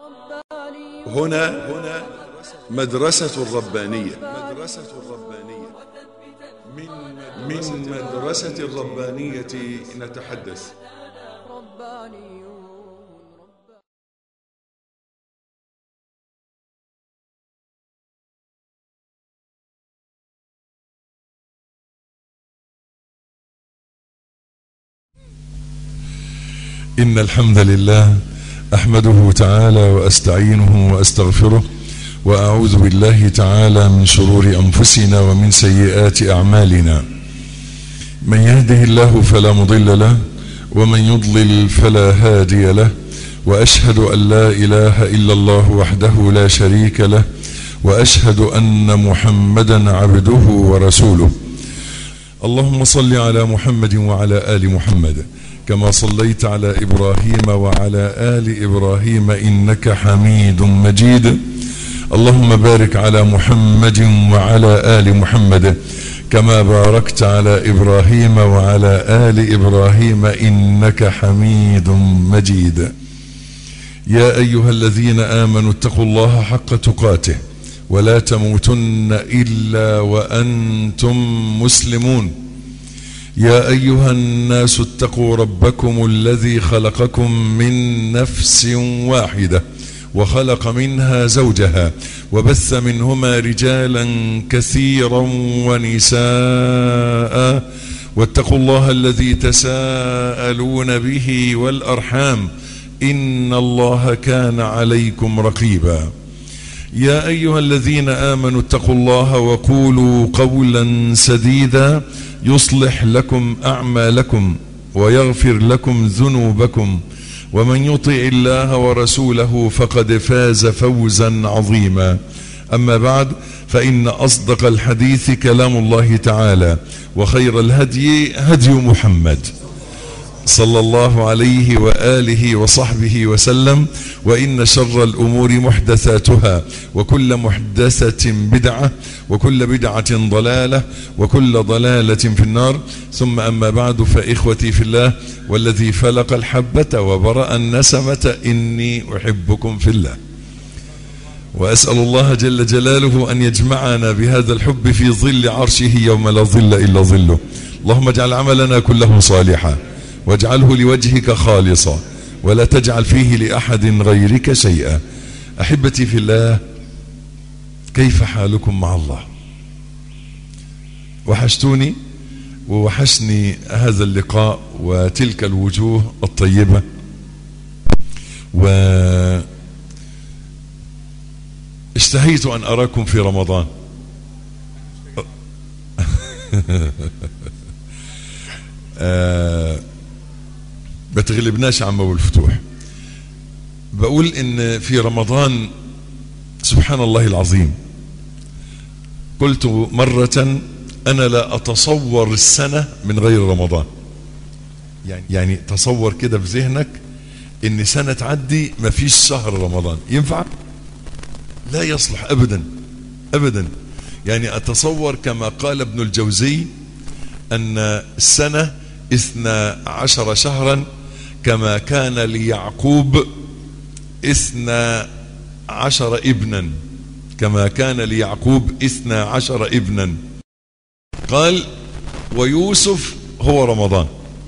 هنا هنا مدرسة الربانية مدرسة الربانية من من مدرسة الربانية نتحدث إن الحمد لله أحمده تعالى وأستعينه وأستغفره وأعوذ بالله تعالى من شرور أنفسنا ومن سيئات أعمالنا من يهده الله فلا مضل له ومن يضلل فلا هادي له وأشهد أن لا إله إلا الله وحده لا شريك له وأشهد أن محمدا عبده ورسوله اللهم صل على محمد وعلى آل محمد كما صليت على إبراهيم وعلى آل إبراهيم إنك حميد مجيد اللهم بارك على محمد وعلى آل محمد كما باركت على إبراهيم وعلى آل إبراهيم إنك حميد مجيد يا أيها الذين آمنوا اتقوا الله حق تقاته ولا تموتن إلا وأنتم مسلمون يا أيها الناس اتقوا ربكم الذي خلقكم من نفس واحدة وخلق منها زوجها وبث منهما رجالا كثيرا ونساء واتقوا الله الذي تساءلون به والأرحام إن الله كان عليكم رقيبا يا أيها الذين آمنوا اتقوا الله وقولوا قولا سديدا يصلح لكم أعمالكم ويغفر لكم ذنوبكم ومن يطع الله ورسوله فقد فاز فوزا عظيما أما بعد فإن أصدق الحديث كلام الله تعالى وخير الهدي هدي محمد صلى الله عليه وآله وصحبه وسلم وإن شر الأمور محدثاتها وكل محدثة بدعة وكل بدعة ضلالة وكل ضلالة في النار ثم أما بعد فإخوتي في الله والذي فلق الحبة وبرأ النسمة إني أحبكم في الله وأسأل الله جل جلاله أن يجمعنا بهذا الحب في ظل عرشه يوم لا ظل إلا ظله اللهم اجعل عملنا كله صالحا واجعله لوجهك خالصا ولا تجعل فيه لأحد غيرك شيئا أحبتي في الله كيف حالكم مع الله وحشتوني ووحشني هذا اللقاء وتلك الوجوه الطيبة و اشتهيت أن أراكم في رمضان آه بتغلبناش عم ابو الفتوح بقول ان في رمضان سبحان الله العظيم قلت مرة انا لا اتصور السنة من غير رمضان يعني, يعني تصور كده في ذهنك ان سنة تعدي ما فيش شهر رمضان ينفع لا يصلح ابدا ابدا يعني اتصور كما قال ابن الجوزي ان السنة اثنى عشر شهرا كما كان ليعقوب اثنى عشر ابنا كما كان ليعقوب اثنى عشر ابنا قال ويوسف هو رمضان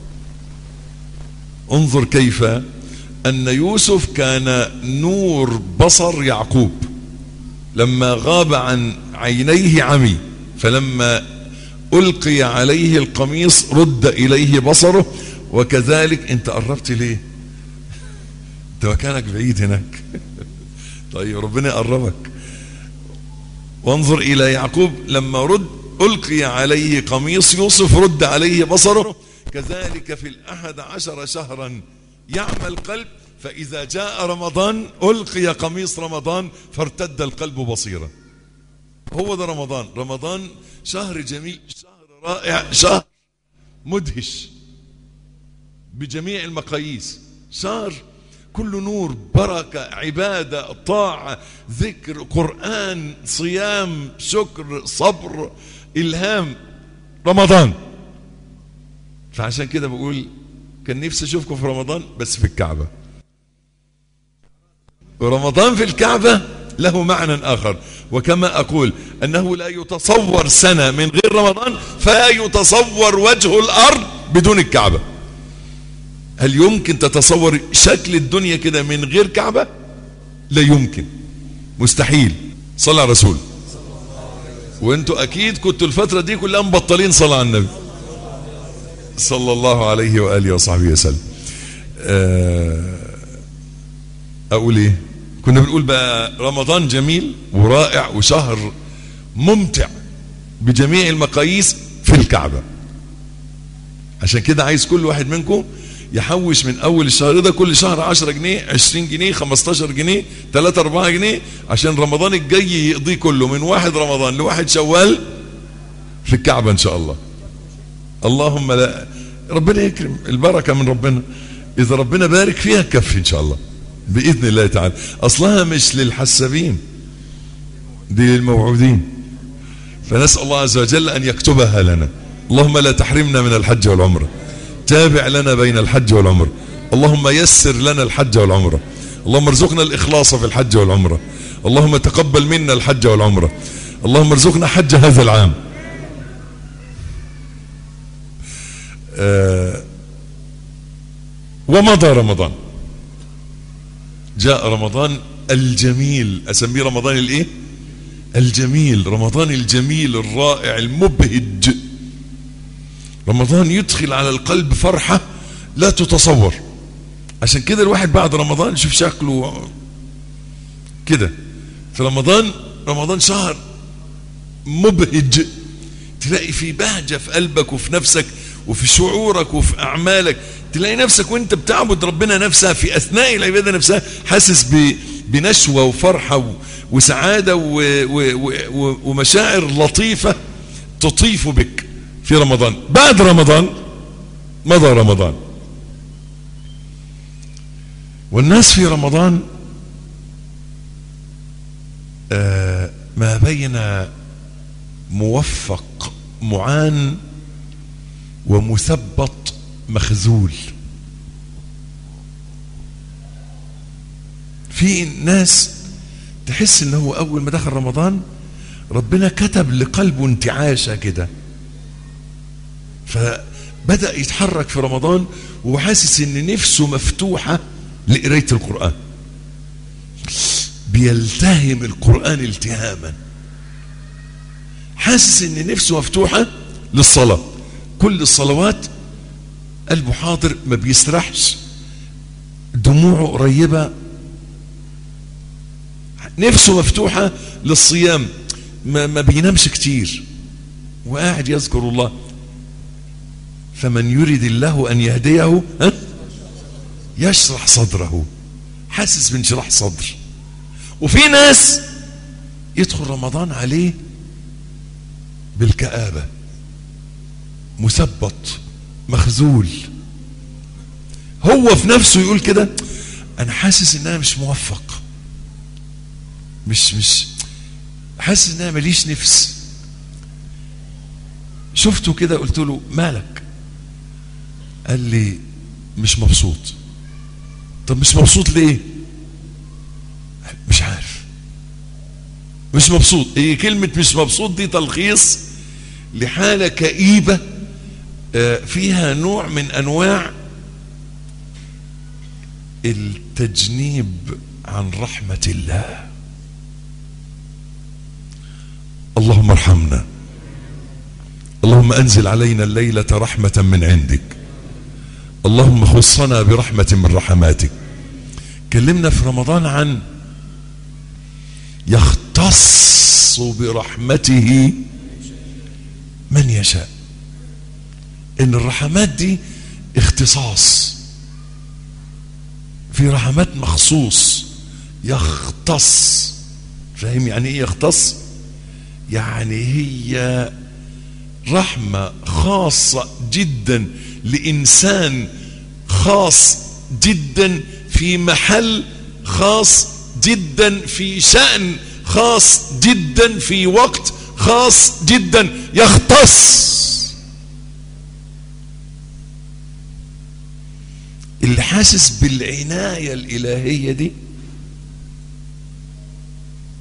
انظر كيف ان يوسف كان نور بصر يعقوب لما غاب عن عينيه عمي فلما ألقي عليه القميص رد إليه بصره وكذلك أنت قربت ليه أنت مكانك بعيد هناك طيب ربنا يقربك وانظر إلى يعقوب لما رد ألقي عليه قميص يوسف رد عليه بصره كذلك في الأحد عشر شهرا يعمى القلب فإذا جاء رمضان ألقي قميص رمضان فارتد القلب بصيرا هو ده رمضان رمضان شهر جميل شهر رائع شهر مدهش بجميع المقاييس شهر كله نور بركة عبادة طاعة ذكر قرآن صيام شكر صبر إلهام رمضان فعشان كده بقول كان نفسي أشوفكم في رمضان بس في الكعبة رمضان في الكعبة له معنى آخر وكما أقول أنه لا يتصور سنة من غير رمضان فلا يتصور وجه الأرض بدون الكعبة هل يمكن تتصور شكل الدنيا كده من غير كعبة لا يمكن مستحيل صلى على رسول وانتوا اكيد كنتوا الفترة دي كلها مبطلين صلاة على النبي صلى الله عليه وآله وصحبه وسلم اقول ايه كنا بنقول بقى رمضان جميل ورائع وشهر ممتع بجميع المقاييس في الكعبة عشان كده عايز كل واحد منكم يحوش من اول الشهر ده كل شهر 10 جنيه 20 جنيه 15 جنيه 3 4 جنيه عشان رمضان الجاي يقضيه كله من واحد رمضان لواحد شوال في الكعبة ان شاء الله اللهم لا ربنا يكرم البركة من ربنا اذا ربنا بارك فيها كفي ان شاء الله باذن الله تعالى اصلها مش للحسابين دي للموعودين فنسأل الله عز وجل ان يكتبها لنا اللهم لا تحرمنا من الحج والعمره تابع لنا بين الحج والعمرة اللهم يسر لنا الحج والعمرة اللهم ارزقنا الإخلاص في الحج والعمرة اللهم تقبل منا الحج والعمرة اللهم ارزقنا حج هذا العام آه ومضى رمضان جاء رمضان الجميل أسميه رمضان الايه الجميل رمضان الجميل الرائع المبهج رمضان يدخل على القلب فرحة لا تتصور عشان كده الواحد بعد رمضان يشوف شكله كده في رمضان رمضان شهر مبهج تلاقي في بهجة في قلبك وفي نفسك وفي شعورك وفي أعمالك تلاقي نفسك وانت بتعبد ربنا نفسها في أثناء العبادة نفسها حاسس بنشوة وفرحة وسعادة ومشاعر لطيفة تطيف بك في رمضان بعد رمضان مضى رمضان والناس في رمضان آه ما بين موفق معان ومثبط مخذول في ناس تحس ان هو اول ما دخل رمضان ربنا كتب لقلبه انتعاشة كده فبدأ يتحرك في رمضان وحاسس ان نفسه مفتوحة لقراية القرآن بيلتهم القرآن التهاما حاسس ان نفسه مفتوحة للصلاة كل الصلوات قلبه حاضر ما بيسرحش دموعه قريبة نفسه مفتوحة للصيام ما, ما بينامش كتير وقاعد يذكر الله فمن يريد الله أن يهديه ها؟ يشرح صدره حاسس بانشراح صدر وفي ناس يدخل رمضان عليه بالكآبة مثبط مخزول هو في نفسه يقول كده انا حاسس ان انا مش موفق مش مش حاسس ان انا ماليش نفس شفته كده قلت له مالك قال لي مش مبسوط طب مش مبسوط ليه مش عارف مش مبسوط هي كلمة مش مبسوط دي تلخيص لحالة كئيبة فيها نوع من انواع التجنيب عن رحمة الله اللهم ارحمنا اللهم انزل علينا الليلة رحمة من عندك اللهم خصنا برحمة من رحماتك كلمنا في رمضان عن يختص برحمته من يشاء ان الرحمات دي اختصاص في رحمات مخصوص يختص فاهم يعني ايه يختص يعني هي رحمة خاصة جدا لإنسان خاص جدا في محل خاص جدا في شأن خاص جدا في وقت خاص جدا يختص اللي حاسس بالعناية الإلهية دي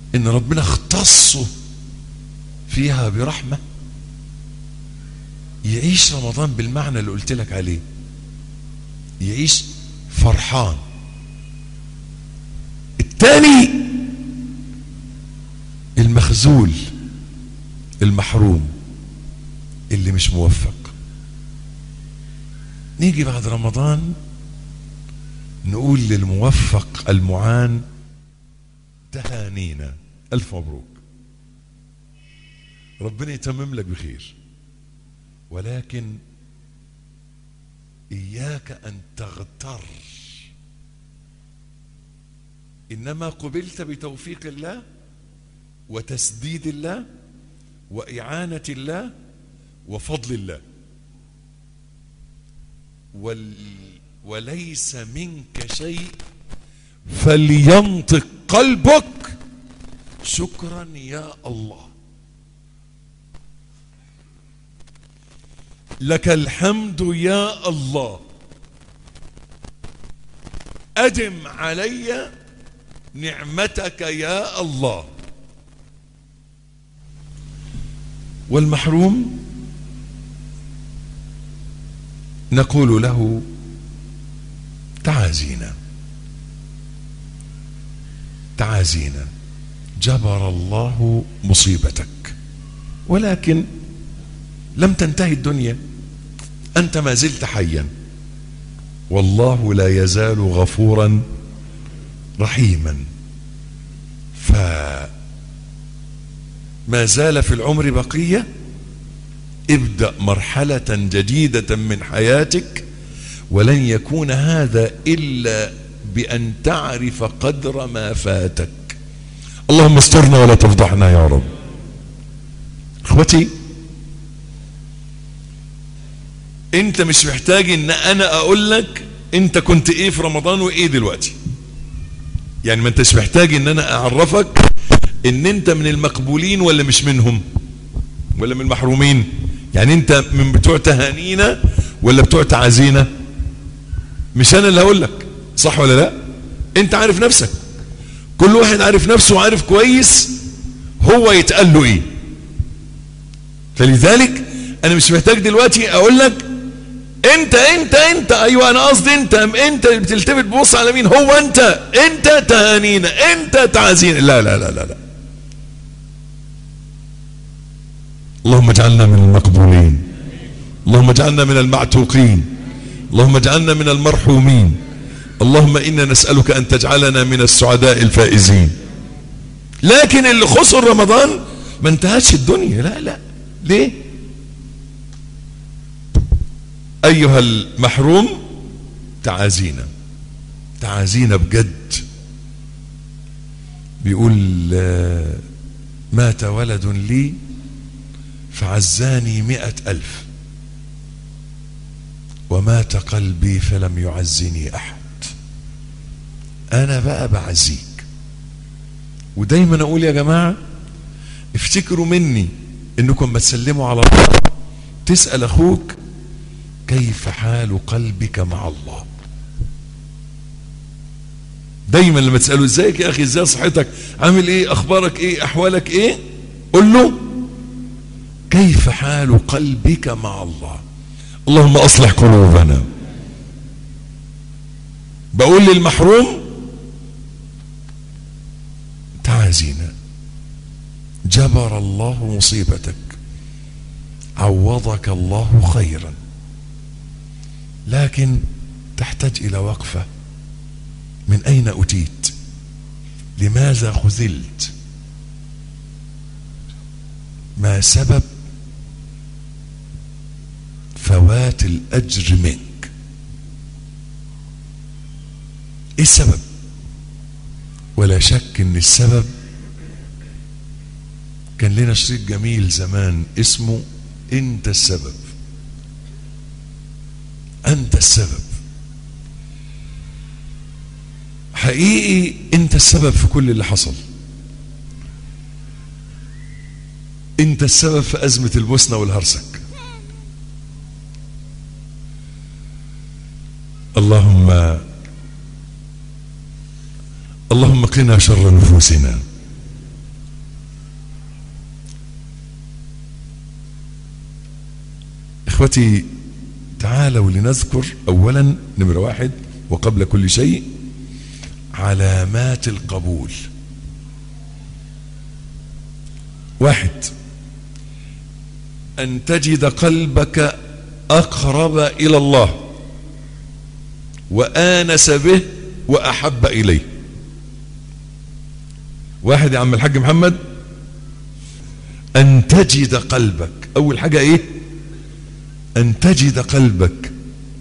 ان ربنا اختصه فيها برحمة يعيش رمضان بالمعنى اللي قلت لك عليه يعيش فرحان الثاني المخزول المحروم اللي مش موفق نيجي بعد رمضان نقول للموفق المعان تهانينا ألف مبروك ربنا يتمم لك بخير ولكن إياك أن تغتر إنما قبلت بتوفيق الله وتسديد الله وإعانة الله وفضل الله وال وليس منك شيء فلينطق قلبك شكرا يا الله لك الحمد يا الله أدم علي نعمتك يا الله والمحروم نقول له تعازينا تعازينا جبر الله مصيبتك ولكن لم تنتهي الدنيا أنت ما زلت حيا والله لا يزال غفورا رحيما فما زال في العمر بقية ابدأ مرحلة جديدة من حياتك ولن يكون هذا إلا بأن تعرف قدر ما فاتك اللهم استرنا ولا تفضحنا يا رب اخوتي انت مش محتاج ان انا اقول لك انت كنت ايه في رمضان وايه دلوقتي يعني ما انتش محتاج ان انا اعرفك ان انت من المقبولين ولا مش منهم ولا من المحرومين يعني انت من بتوع تهانينا ولا بتوع تعازينا مش انا اللي هقول لك صح ولا لا انت عارف نفسك كل واحد عارف نفسه وعارف كويس هو يتقال له ايه فلذلك انا مش محتاج دلوقتي اقول لك انت انت انت ايوه انا قصدي انت انت اللي بتلتفت تبص على مين هو انت انت تهانينا انت تعزينا لا لا لا لا, لا. اللهم اجعلنا من المقبولين اللهم اجعلنا من المعتوقين اللهم اجعلنا من المرحومين اللهم انا نسالك ان تجعلنا من السعداء الفائزين لكن اللي خسر رمضان ما انتهتش الدنيا لا لا ليه ايها المحروم تعازينا تعازينا بجد بيقول مات ولد لي فعزاني مئة ألف ومات قلبي فلم يعزني أحد أنا بقى بعزيك ودايما أقول يا جماعة افتكروا مني انكم بتسلموا على الله تسأل أخوك كيف حال قلبك مع الله دايما لما تسأله ازيك يا أخي ازاي صحتك عامل ايه أخبارك ايه أحوالك ايه قل له كيف حال قلبك مع الله اللهم أصلح قلوبنا بقول للمحروم تعازينا جبر الله مصيبتك عوضك الله خيرا لكن تحتاج إلى وقفة من أين أتيت لماذا خذلت ما سبب فوات الأجر منك إيه السبب ولا شك ان السبب كان لنا شريط جميل زمان اسمه انت السبب انت السبب حقيقي انت السبب في كل اللي حصل انت السبب في ازمة البوسنة والهرسك اللهم اللهم قنا شر نفوسنا اخوتي تعالوا لنذكر اولا نمرة واحد وقبل كل شيء علامات القبول واحد ان تجد قلبك اقرب الى الله وانس به واحب اليه واحد يا عم الحاج محمد ان تجد قلبك اول حاجة ايه ان تجد قلبك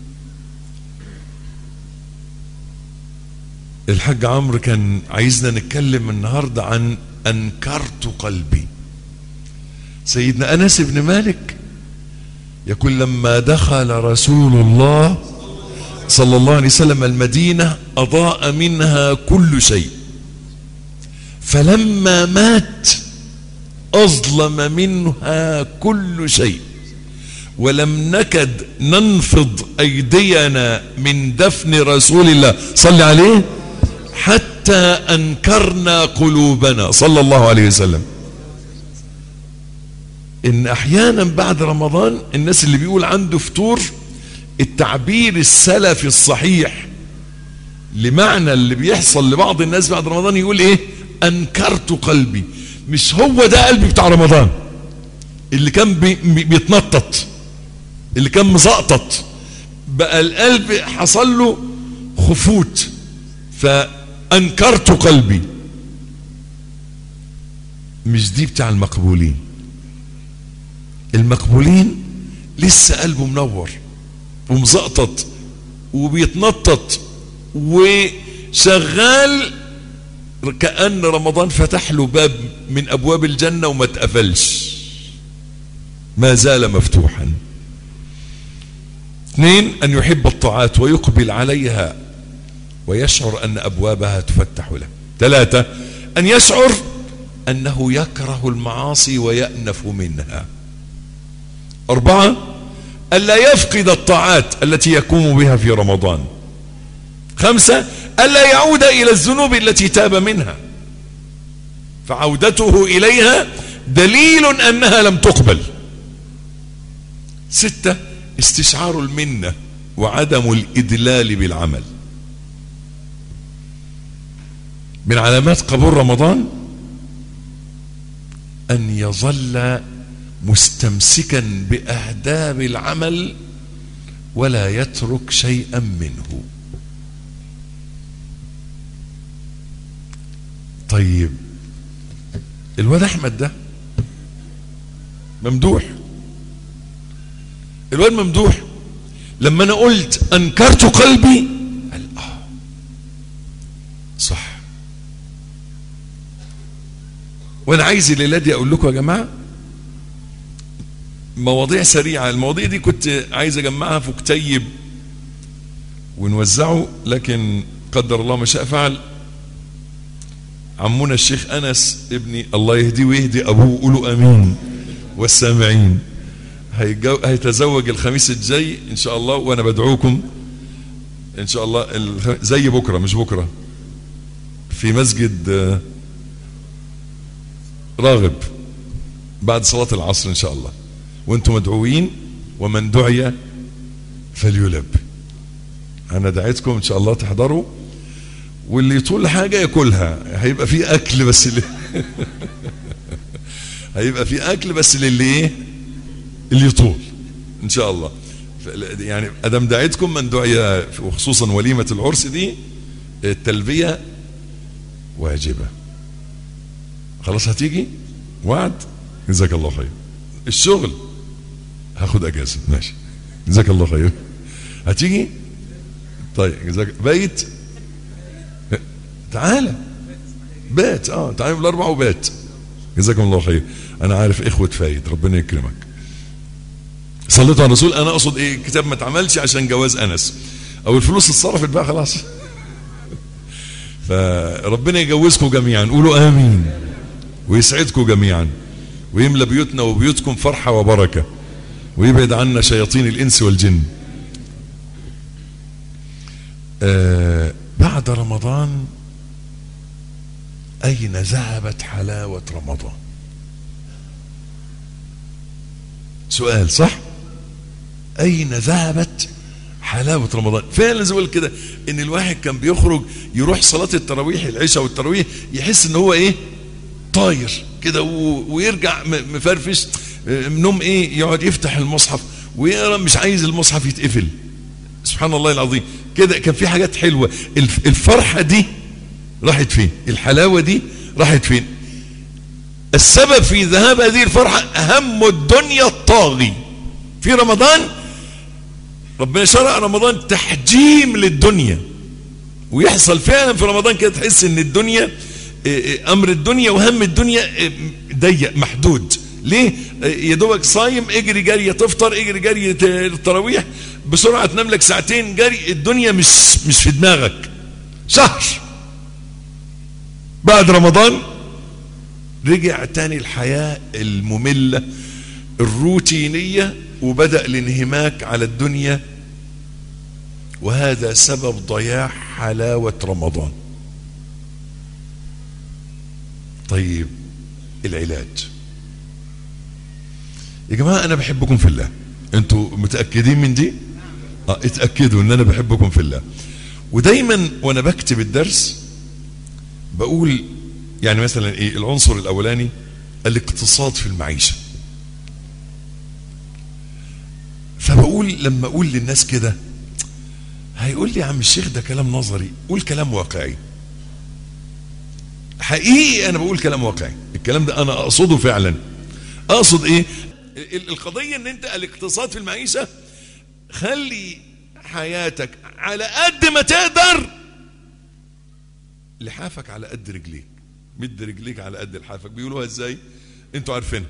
الحاج عمرو كان عايزنا نتكلم النهاردة عن انكرت قلبي سيدنا انس بن مالك يقول لما دخل رسول الله صلى الله عليه وسلم المدينة اضاء منها كل شيء فلما مات أظلم منها كل شيء ولم نكد ننفض أيدينا من دفن رسول الله صلى عليه حتى أنكرنا قلوبنا صلى الله عليه وسلم إن أحيانا بعد رمضان الناس اللي بيقول عنده فطور التعبير السلفي الصحيح لمعنى اللي بيحصل لبعض الناس بعد رمضان يقول ايه انكرت قلبي مش هو ده قلبي بتاع رمضان اللي كان بي بيتنطط اللي كان مزقطط بقى القلب حصل له خفوت فانكرت قلبي مش دي بتاع المقبولين المقبولين لسه قلبه منور ومزقطط وبيتنطط وشغال كأن رمضان فتح له باب من أبواب الجنة وما اتقفلش ما زال مفتوحا اثنين أن يحب الطاعات ويقبل عليها ويشعر أن أبوابها تفتح له ثلاثة أن يشعر أنه يكره المعاصي ويأنف منها أربعة ألا يفقد الطاعات التي يقوم بها في رمضان خمسة ألا يعود إلى الذنوب التي تاب منها فعودته إليها دليل أنها لم تقبل ستة استشعار المنة وعدم الإدلال بالعمل من علامات قبول رمضان أن يظل مستمسكا بأهداب العمل ولا يترك شيئا منه طيب الواد احمد ده ممدوح الواد ممدوح لما انا قلت انكرت قلبي قال اه صح وانا عايز الليله دي اقول لكم يا جماعه مواضيع سريعه المواضيع دي كنت عايز اجمعها في كتيب ونوزعه لكن قدر الله ما شاء فعل عمنا الشيخ انس ابني الله يهديه ويهدي ابوه قولوا امين والسامعين هيجو... هيتزوج الخميس الجاي ان شاء الله وانا بدعوكم ان شاء الله الخ... زي بكره مش بكره في مسجد راغب بعد صلاة العصر ان شاء الله وانتم مدعوين ومن دعي فليلب انا دعيتكم ان شاء الله تحضروا واللي يطول حاجة ياكلها هيبقى في اكل بس اللي هيبقى في اكل بس للي ايه اللي يطول ان شاء الله يعني ادم دعيتكم من دعي وخصوصا وليمة العرس دي التلبية واجبة خلاص هتيجي وعد جزاك الله خير الشغل هاخد اجازة ماشي جزاك الله خير هتيجي طيب جزاك بيت تعالى بات اه تعالى بالاربع وبات جزاكم الله خير انا عارف اخوة فايد ربنا يكرمك صليت على الرسول انا اقصد ايه الكتاب ما اتعملش عشان جواز انس او الفلوس اتصرفت بقى خلاص فربنا يجوزكم جميعا قولوا امين ويسعدكم جميعا ويملى بيوتنا وبيوتكم فرحة وبركة ويبعد عنا شياطين الانس والجن آه بعد رمضان أين ذهبت حلاوة رمضان سؤال صح أين ذهبت حلاوة رمضان فعلا زي ما قلت كده ان الواحد كان بيخرج يروح صلاة التراويح العشاء والتراويح يحس ان هو ايه طاير كده و- ويرجع م- مفرفش من نوم ايه يقعد يفتح المصحف ويقرا مش عايز المصحف يتقفل سبحان الله العظيم كده كان في حاجات حلوة الف- الفرحة دي راحت فين الحلاوة دي راحت فين السبب في ذهاب هذه الفرحة هم الدنيا الطاغي في رمضان ربنا شرع رمضان تحجيم للدنيا ويحصل فعلا في رمضان كده تحس ان الدنيا إيه، إيه، امر الدنيا وهم الدنيا إيه، ضيق محدود ليه إيه، يا دوبك صايم اجري جري تفطر اجري جري ت- التراويح بسرعه تنام لك ساعتين جري الدنيا مش مش في دماغك شهر بعد رمضان رجع تاني الحياه الممله الروتينيه وبدا الانهماك على الدنيا وهذا سبب ضياع حلاوة رمضان طيب العلاج يا جماعة أنا بحبكم في الله أنتوا متأكدين من دي؟ اه اتأكدوا أن أنا بحبكم في الله ودايما وأنا بكتب الدرس بقول يعني مثلا إيه العنصر الأولاني الاقتصاد في المعيشة فبقول لما أقول للناس كده هيقول لي يا عم الشيخ ده كلام نظري قول كلام واقعي حقيقي انا بقول كلام واقعي الكلام ده انا اقصده فعلا اقصد ايه ال- القضيه ان انت الاقتصاد في المعيشه خلي حياتك على قد ما تقدر لحافك على قد رجليك مد رجليك على قد لحافك بيقولوها ازاي انتوا عارفينها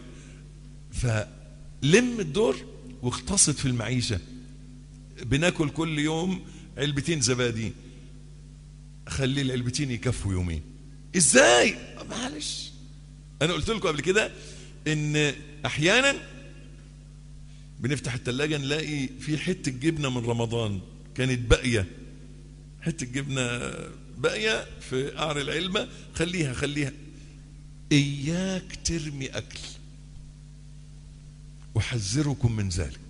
فلم الدور واقتصد في المعيشه بناكل كل يوم علبتين زبادي خلي العلبتين يكفوا يومين ازاي معلش انا قلت لكم قبل كده ان احيانا بنفتح التلاجة نلاقي في حتة جبنة من رمضان كانت باقية حتة جبنة باقية في قعر العلبة خليها خليها إياك ترمي أكل أحذركم من ذلك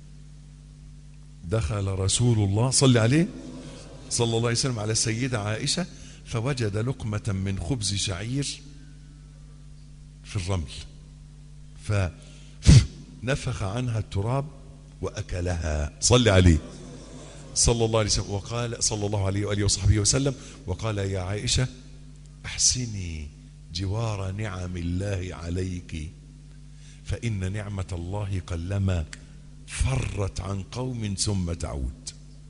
دخل رسول الله صلى عليه صلى الله عليه وسلم على السيدة عائشة فوجد لقمة من خبز شعير في الرمل فنفخ عنها التراب وأكلها صلى عليه صلى الله عليه وسلم وقال صلى الله عليه وآله وصحبه وسلم وقال يا عائشة أحسني جوار نعم الله عليك فإن نعمة الله قلما فرت عن قوم ثم تعود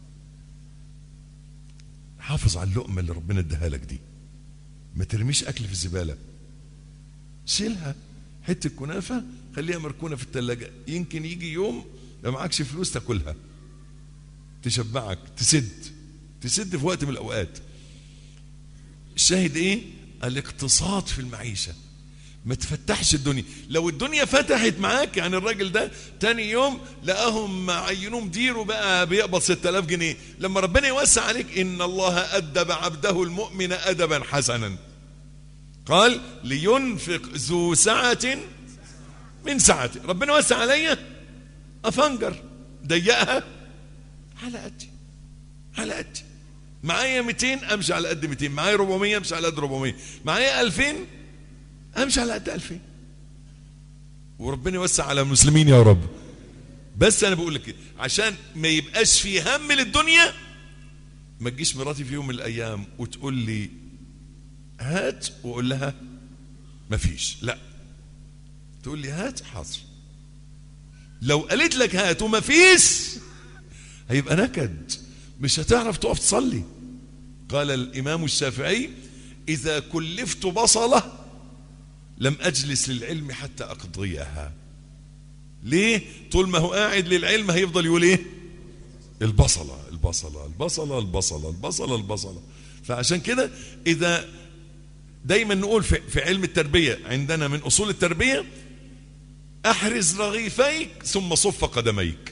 حافظ على اللقمة اللي ربنا اداها لك دي ما ترميش أكل في الزبالة شيلها حتة كنافة خليها مركونة في التلاجة يمكن يجي يوم لو معكش فلوس تاكلها تشبعك تسد تسد في وقت من الأوقات الشاهد ايه الاقتصاد في المعيشة ما تفتحش الدنيا لو الدنيا فتحت معاك يعني الراجل ده تاني يوم لقاهم عينوه مدير وبقى بيقبض 6000 جنيه لما ربنا يوسع عليك ان الله ادب عبده المؤمن ادبا حسنا قال لينفق ذو سعة من سعته ربنا وسع عليا افنجر ضيقها على قدي على قدي معايا 200 امشي على قد 200 معايا 400 امشي على قد 400 معايا 2000 امشي على قد 2000 وربنا يوسع على المسلمين يا رب بس انا بقول لك كده عشان ما يبقاش في هم للدنيا ما تجيش مراتي في يوم من الايام وتقول لي هات واقول لها ما فيش لا تقول لي هات حاضر لو قالت لك هات وما فيش هيبقى نكد مش هتعرف تقف تصلي قال الامام الشافعي اذا كلفت بصله لم اجلس للعلم حتى اقضيها ليه طول ما هو قاعد للعلم هيفضل يقول ايه البصله البصله البصله البصله البصله البصله فعشان كده اذا دايما نقول في, في علم التربيه عندنا من اصول التربيه احرز رغيفيك ثم صف قدميك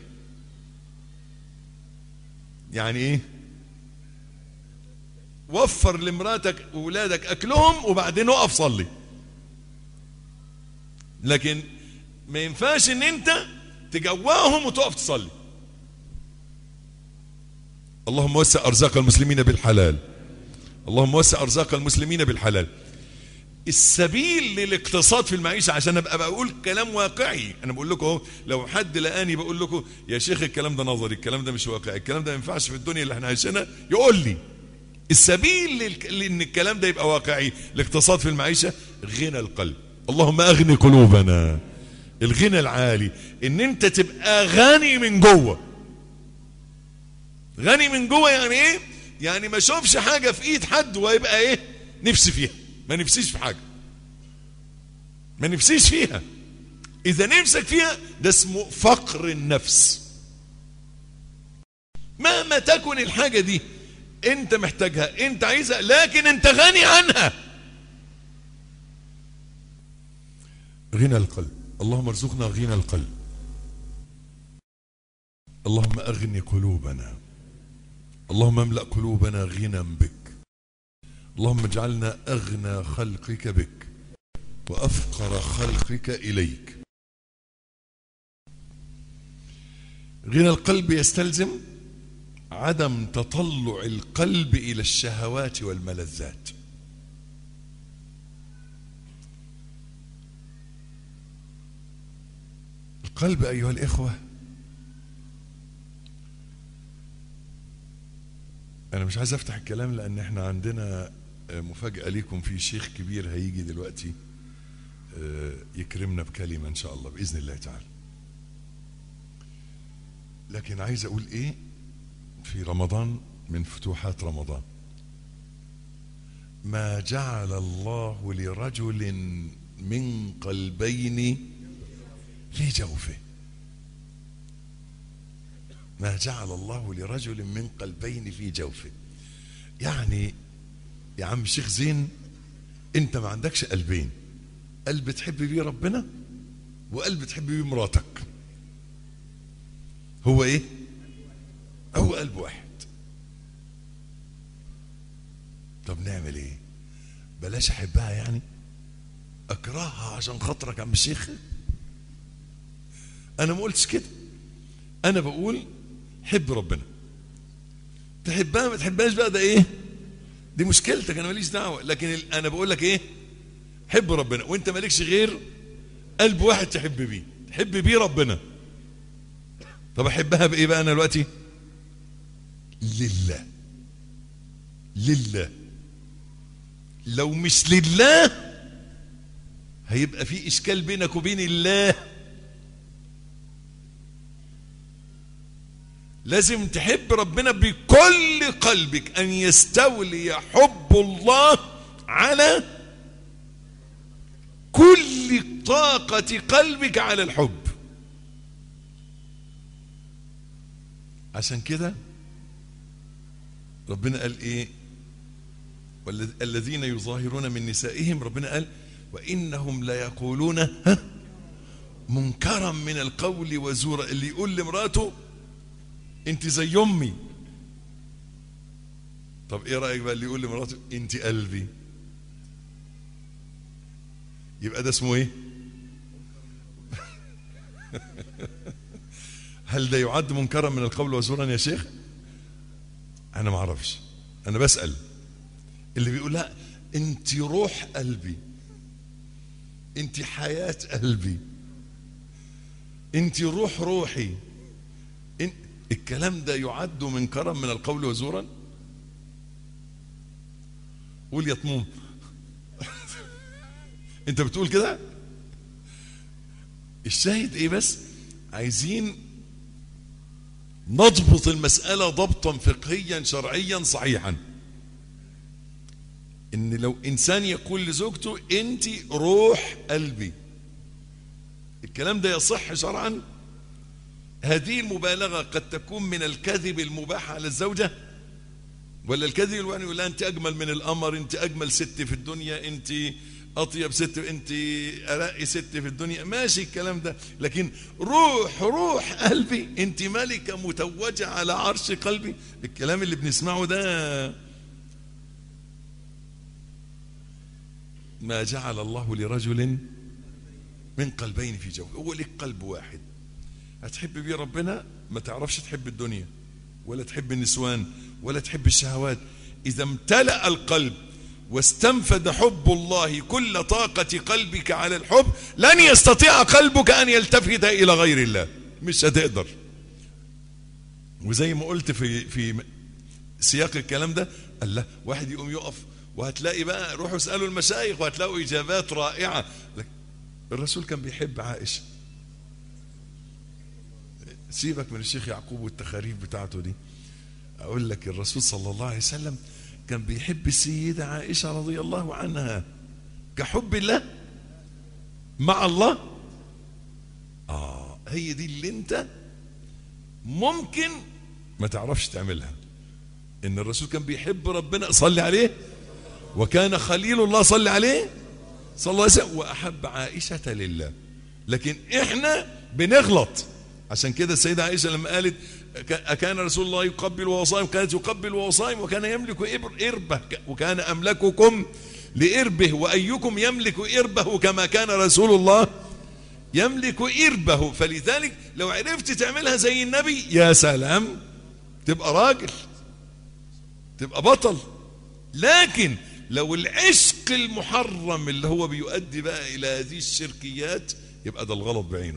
يعني ايه وفر لمراتك وولادك اكلهم وبعدين اقف صلي لكن ما ينفعش ان انت تجوعهم وتقف تصلي اللهم وسع ارزاق المسلمين بالحلال اللهم وسع ارزاق المسلمين بالحلال السبيل للاقتصاد في المعيشة عشان ابقى بقول كلام واقعي انا بقول لكم اهو لو حد لقاني بقول لكم يا شيخ الكلام ده نظري الكلام ده مش واقعي الكلام ده ما ينفعش في الدنيا اللي احنا عايشينها يقول لي السبيل للك- لان الكلام ده يبقى واقعي الاقتصاد في المعيشة غنى القلب اللهم اغني قلوبنا الغنى العالي ان انت تبقى غني من جوه غني من جوه يعني ايه يعني ما اشوفش حاجه في ايد حد ويبقى ايه نفسي فيها ما نفسيش في حاجه ما نفسيش فيها اذا نفسك فيها ده اسمه فقر النفس مهما تكن الحاجه دي انت محتاجها انت عايزها لكن انت غني عنها غنى القلب اللهم ارزقنا غنى القلب اللهم اغني قلوبنا اللهم املا قلوبنا غنى بك اللهم اجعلنا اغنى خلقك بك وافقر خلقك اليك غنى القلب يستلزم عدم تطلع القلب الى الشهوات والملذات القلب ايها الاخوه انا مش عايز افتح الكلام لان احنا عندنا آه، مفاجاه ليكم في شيخ كبير هيجي دلوقتي آه، يكرمنا بكلمه ان شاء الله باذن الله تعالى لكن عايز اقول ايه في رمضان من فتوحات رمضان ما جعل الله لرجل من قلبين في جوفه ما جعل الله لرجل من قلبين في جوفه يعني يا عم الشيخ زين انت ما عندكش قلبين قلب تحب بيه ربنا وقلب تحب بيه مراتك هو ايه هو قلب واحد طب نعمل ايه بلاش احبها يعني اكرهها عشان خاطرك يا عم الشيخ انا ما قلتش كده انا بقول حب ربنا تحبها ما تحبهاش بقى ده ايه دي مشكلتك انا ماليش دعوه لكن ال- انا بقول لك ايه حب ربنا وانت مالكش غير قلب واحد تحب بيه تحب بيه ربنا طب احبها بايه بقى انا دلوقتي لله لله لو مش لله هيبقى في اشكال بينك وبين الله لازم تحب ربنا بكل قلبك ان يستولي حب الله على كل طاقة قلبك على الحب عشان كده ربنا قال ايه والذ- الذين يظاهرون من نسائهم ربنا قال وانهم ليقولون ها منكرا من القول وزورا اللي يقول لمراته انت زي امي طب ايه رايك بقى اللي يقول لمراته انت قلبي يبقى ده اسمه ايه هل ده يعد منكرا من القول وزورا يا شيخ انا ما اعرفش انا بسال اللي بيقول لا انت روح قلبي انت حياه قلبي انت روح روحي إن الكلام ده يعد منكرا من القول وزورا قول يا طموم انت بتقول كده الشاهد ايه بس عايزين نضبط المسألة ضبطا فقهيا شرعيا صحيحا ان لو انسان يقول لزوجته انت روح قلبي الكلام ده يصح شرعا هذه المبالغة قد تكون من الكذب المباح على الزوجة ولا الكذب الواني يقول لها انت اجمل من القمر انت اجمل ست في الدنيا انت اطيب ست انت ارقي ست في الدنيا ماشي الكلام ده لكن روح روح قلبي انت ملكة متوجة على عرش قلبي الكلام اللي بنسمعه ده ما جعل الله لرجل من قلبين في جوف هو لك قلب واحد هتحب بيه ربنا ما تعرفش تحب الدنيا ولا تحب النسوان ولا تحب الشهوات إذا امتلأ القلب واستنفد حب الله كل طاقة قلبك على الحب لن يستطيع قلبك أن يلتفت إلى غير الله مش هتقدر وزي ما قلت في في سياق الكلام ده قال لا واحد يقوم يقف وهتلاقي بقى روحوا اسألوا المشايخ وهتلاقوا إجابات رائعة الرسول كان بيحب عائشة سيبك من الشيخ يعقوب والتخاريف بتاعته دي أقول لك الرسول صلى الله عليه وسلم كان بيحب السيدة عائشة رضي الله عنها كحب الله مع الله آه هي دي اللي انت ممكن ما تعرفش تعملها ان الرسول كان بيحب ربنا صلي عليه وكان خليل الله صلي عليه صلى الله عليه وسلم واحب عائشه لله لكن احنا بنغلط عشان كده السيده عائشه لما قالت أكان رسول الله يقبل وهو صائم كانت يقبل وهو صائم وكان يملك إربه وكان أملككم لإربه وأيكم يملك إربه كما كان رسول الله يملك إربه فلذلك لو عرفت تعملها زي النبي يا سلام تبقى راجل تبقى بطل لكن لو العشق المحرم اللي هو بيؤدي بقى إلى هذه الشركيات يبقى ده الغلط بعينه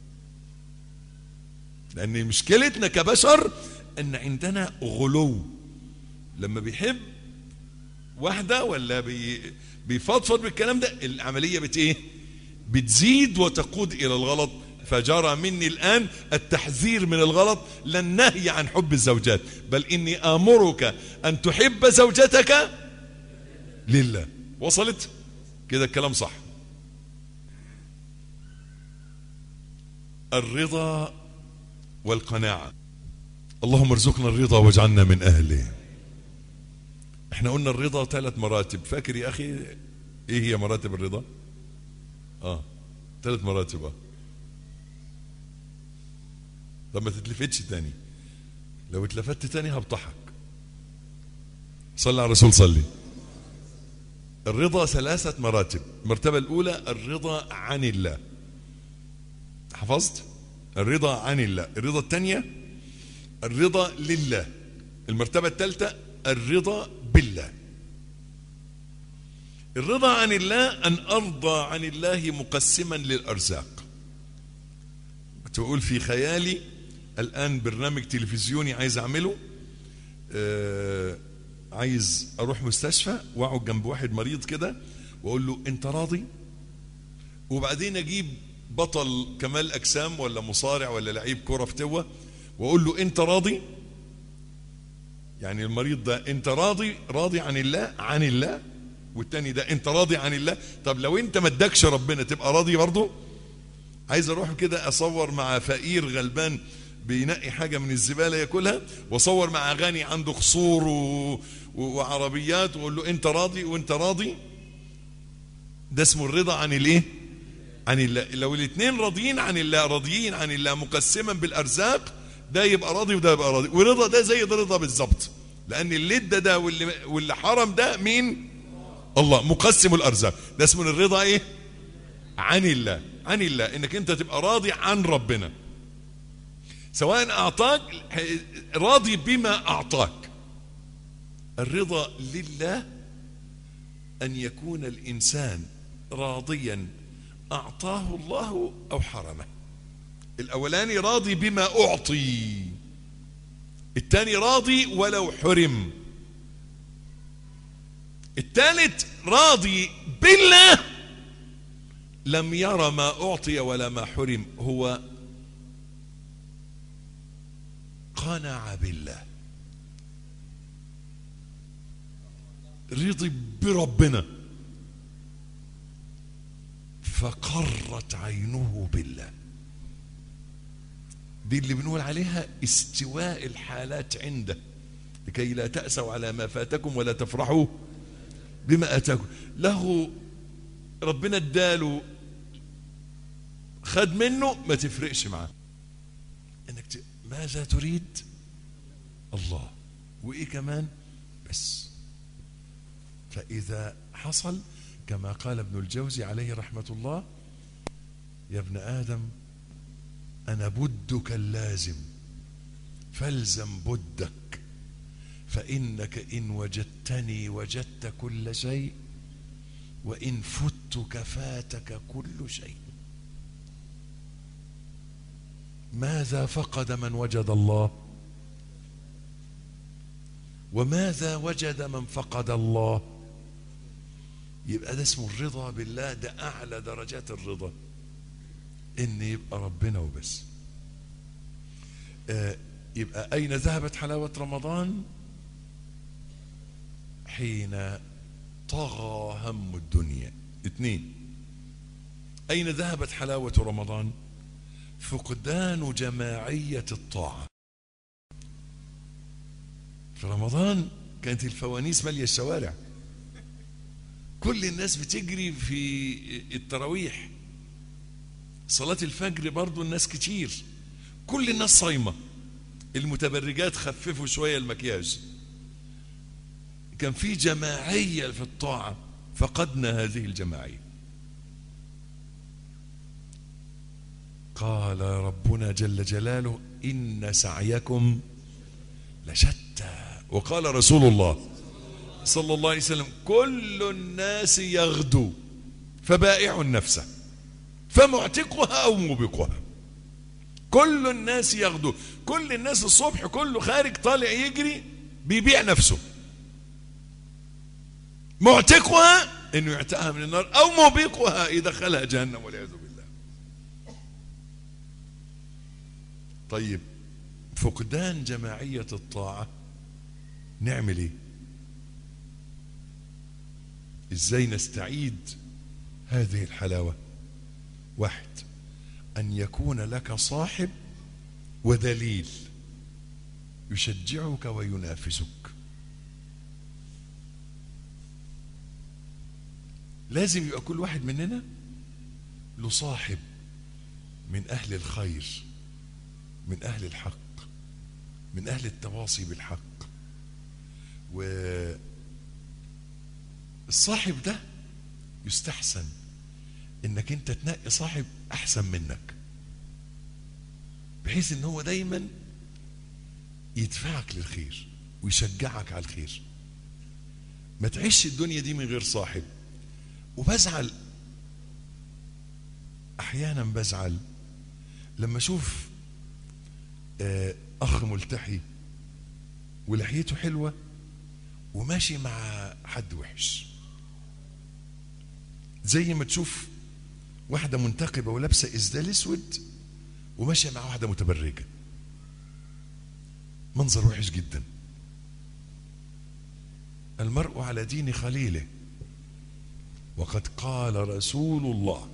لأن مشكلتنا كبشر أن عندنا غلو لما بيحب واحدة ولا بي بيفضفض بالكلام ده العملية بت إيه؟ بتزيد وتقود إلى الغلط فجرى مني الآن التحذير من الغلط لا النهي عن حب الزوجات بل إني آمرك أن تحب زوجتك لله وصلت كده الكلام صح الرضا والقناعة اللهم ارزقنا الرضا واجعلنا من أهله احنا قلنا الرضا ثلاث مراتب فاكر يا أخي ايه هي مراتب الرضا اه ثلاث مراتب اه طب ما تتلفتش تاني لو اتلفت تاني هبطحك صلى على الرسول صلي الرضا ثلاثة مراتب المرتبة الأولى الرضا عن الله حفظت الرضا عن الله الرضا الثانية الرضا لله المرتبة الثالثة الرضا بالله الرضا عن الله أن أرضى عن الله مقسما للأرزاق كنت بقول في خيالي الآن برنامج تلفزيوني عايز أعمله آه عايز أروح مستشفى وأقعد جنب واحد مريض كده وأقول له أنت راضي وبعدين أجيب بطل كمال أجسام ولا مصارع ولا لعيب كرة فتوة وأقول له أنت راضي يعني المريض ده أنت راضي راضي عن الله عن الله والتاني ده أنت راضي عن الله طب لو أنت ما ادكش ربنا تبقى راضي برضه عايز أروح كده أصور مع فقير غلبان بينقي حاجة من الزبالة ياكلها واصور مع غني عنده قصور و... وعربيات واقول له انت راضي وانت راضي ده اسمه الرضا عن الايه عن الله لو الاثنين راضيين عن الله راضيين عن الله مقسما بالارزاق ده يبقى راضي وده يبقى راضي ورضا ده زي ده رضا بالظبط لان اللي ادى ده واللي واللي حرم ده مين الله مقسم الارزاق ده اسمه الرضا ايه عن الله عن الله انك انت تبقى راضي عن ربنا سواء أعطاك راضي بما أعطاك الرضا لله أن يكون الإنسان راضيا أعطاه الله أو حرمه الأولاني راضي بما أعطي الثاني راضي ولو حرم الثالث راضي بالله لم ير ما أعطي ولا ما حرم هو قنع بالله رضي بربنا فقرت عينه بالله دي اللي بنقول عليها استواء الحالات عنده لكي لا تأسوا على ما فاتكم ولا تفرحوا بما أتاكم له ربنا اداله خد منه ما تفرقش معاه انك ت... ماذا تريد الله وايه كمان بس فاذا حصل كما قال ابن الجوزي عليه رحمه الله يا ابن ادم انا بدك اللازم فالزم بدك فإنك إن وجدتني وجدت كل شيء وإن فتك فاتك كل شيء ماذا فقد من وجد الله وماذا وجد من فقد الله يبقى ده اسمه الرضا بالله ده أعلى درجات الرضا إن يبقى ربنا وبس آه يبقى أين ذهبت حلاوة رمضان حين طغى هم الدنيا اثنين أين ذهبت حلاوة رمضان فقدان جماعية الطاعة في رمضان كانت الفوانيس مالية الشوارع كل الناس بتجري في التراويح صلاة الفجر برضو الناس كتير كل الناس صايمة المتبرجات خففوا شوية المكياج كان في جماعية في الطاعة فقدنا هذه الجماعية قال ربنا جل جلاله إن سعيكم لشتى وقال رسول الله صلى الله عليه وسلم كل الناس يغدو فبائع نفسه فمعتقها أو موبقها كل الناس يغدو كل الناس الصبح كله خارج طالع يجري بيبيع نفسه معتقها انه يعتقها من النار او موبقها يدخلها جهنم والعياذ بالله طيب فقدان جماعية الطاعة نعمل ايه ازاي نستعيد هذه الحلاوة واحد ان يكون لك صاحب ودليل يشجعك وينافسك لازم يبقى كل واحد مننا له صاحب من أهل الخير من أهل الحق من أهل التواصي بالحق والصاحب ده يستحسن انك انت تنقي صاحب احسن منك بحيث ان هو دايما يدفعك للخير ويشجعك على الخير ما تعيش الدنيا دي من غير صاحب وبزعل احيانا بزعل لما اشوف آه، اخ ملتحي ولحيته حلوه وماشي مع حد وحش زي ما تشوف واحده منتقبه ولابسه اسدال اسود وماشيه مع واحده متبرجه منظر وحش جدا المرء على دين خليله وقد قال رسول الله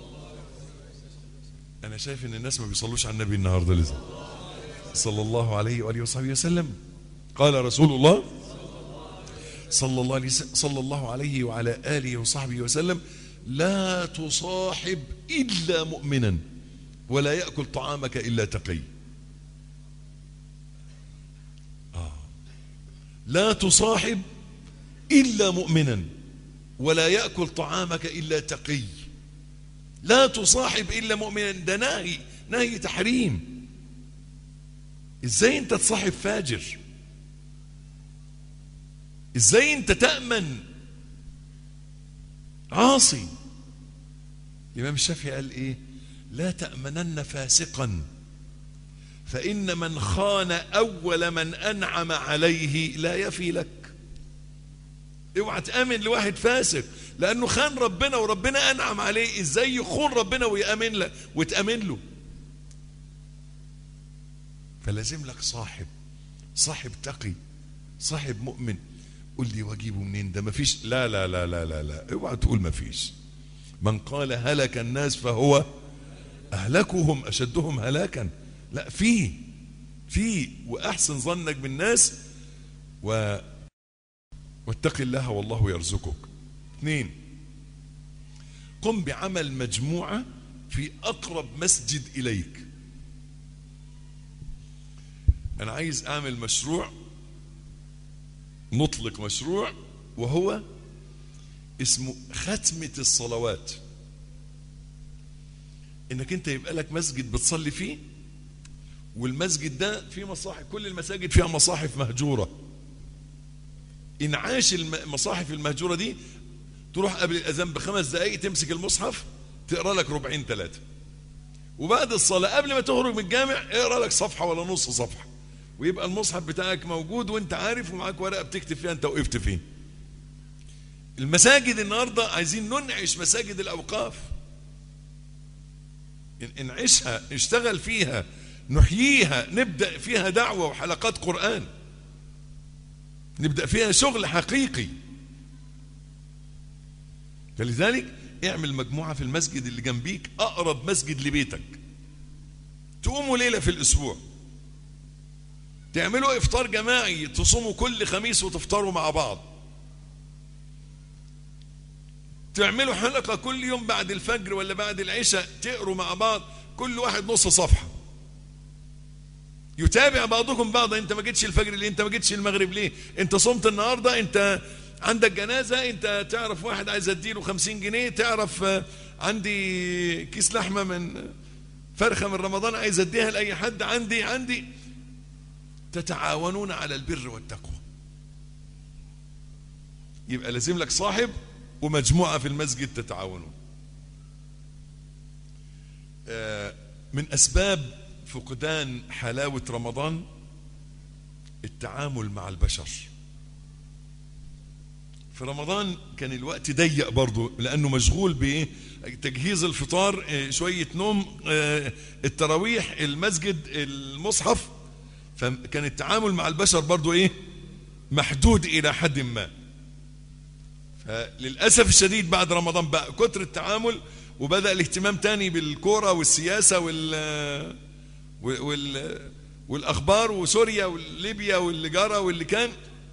انا شايف ان الناس ما بيصلوش على النبي النهارده لسه صلى الله عليه واله وصحبه وسلم قال رسول الله صلى الله عليه صلى الله عليه وعلى اله وصحبه وسلم لا تصاحب الا مؤمنا ولا ياكل طعامك الا تقي آه. لا تصاحب الا مؤمنا ولا ياكل طعامك الا تقي لا تصاحب الا مؤمنا ده نهي نهي تحريم ازاي انت تصاحب فاجر ازاي انت تامن عاصي الامام الشافعي قال ايه لا تامنن فاسقا فان من خان اول من انعم عليه لا يفي لك اوعى تامن لواحد فاسق لانه خان ربنا وربنا انعم عليه ازاي يخون ربنا ويامن له وتامن له فلازم لك صاحب صاحب تقي صاحب مؤمن قول لي واجيبه منين ده مفيش لا لا لا لا لا لا اوعى تقول مفيش من قال هلك الناس فهو اهلكهم اشدهم هلاكا لا في في واحسن ظنك بالناس و واتق الله والله يرزقك اثنين قم بعمل مجموعة في أقرب مسجد إليك أنا عايز أعمل مشروع نطلق مشروع وهو اسمه ختمة الصلوات انك انت يبقى لك مسجد بتصلي فيه والمسجد ده فيه مصاحف كل المساجد فيها مصاحف مهجورة انعاش المصاحف المهجورة دي تروح قبل الأذان بخمس دقايق تمسك المصحف تقرأ لك ربعين ثلاثة وبعد الصلاة قبل ما تخرج من الجامع اقرأ لك صفحة ولا نص صفحة ويبقى المصحف بتاعك موجود وانت عارف ومعاك ورقة بتكتب فيها انت وقفت فين المساجد النهاردة عايزين ننعش مساجد الأوقاف انعشها نشتغل فيها نحييها نبدأ فيها دعوة وحلقات قرآن نبدأ فيها شغل حقيقي فلذلك اعمل مجموعة في المسجد اللي جنبيك أقرب مسجد لبيتك تقوموا ليلة في الأسبوع تعملوا إفطار جماعي تصوموا كل خميس وتفطروا مع بعض تعملوا حلقة كل يوم بعد الفجر ولا بعد العشاء تقروا مع بعض كل واحد نص صفحة يتابع بعضكم بعضا انت ما جيتش الفجر ليه انت ما جيتش المغرب ليه انت صمت النهاردة انت عندك جنازة انت تعرف واحد عايز اديله خمسين جنيه تعرف عندي كيس لحمة من فرخة من رمضان عايز اديها لأي حد عندي عندي تتعاونون على البر والتقوى يبقى لازم لك صاحب ومجموعة في المسجد تتعاونون من أسباب فقدان حلاوة رمضان التعامل مع البشر في رمضان كان الوقت ضيق برضه لأنه مشغول بإيه تجهيز الفطار شوية نوم التراويح المسجد المصحف فكان التعامل مع البشر برضه إيه محدود إلى حد ما فللأسف الشديد بعد رمضان بقى كتر التعامل وبدأ الاهتمام تاني بالكورة والسياسة وال وال والأخبار وسوريا وليبيا واللي جرى واللي كان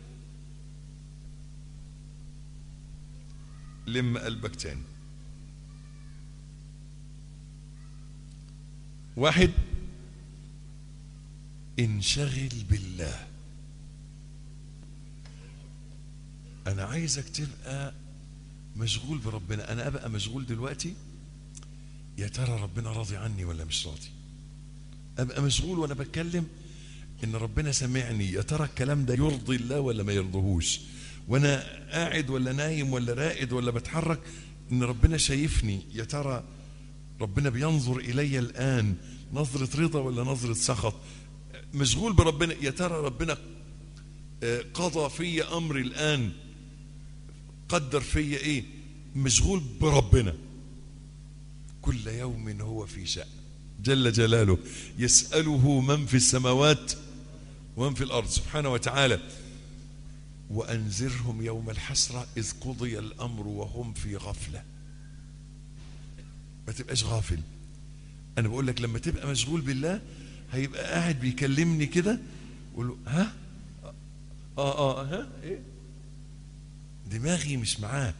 لم قلبك تاني واحد انشغل بالله انا عايزك تبقى مشغول بربنا انا ابقى مشغول دلوقتي يا ترى ربنا راضي عني ولا مش راضي ابقى مشغول وانا بتكلم ان ربنا سمعني يا ترى الكلام ده يرضي الله ولا ما يرضيهوش وانا قاعد ولا نايم ولا راقد ولا بتحرك ان ربنا شايفني يا ترى ربنا بينظر الي الان نظرة رضا ولا نظرة سخط مشغول بربنا يا ترى ربنا قضى في امر الان قدر فيا ايه مشغول بربنا كل يوم هو في شأن جل جلاله يسأله من في السماوات ومن في الأرض سبحانه وتعالى وأنذرهم يوم الحسرة إذ قضي الأمر وهم في غفلة ما تبقاش غافل أنا بقول لك لما تبقى مشغول بالله هيبقى قاعد بيكلمني كده يقول له ها اه اه ها ايه دماغي مش معاه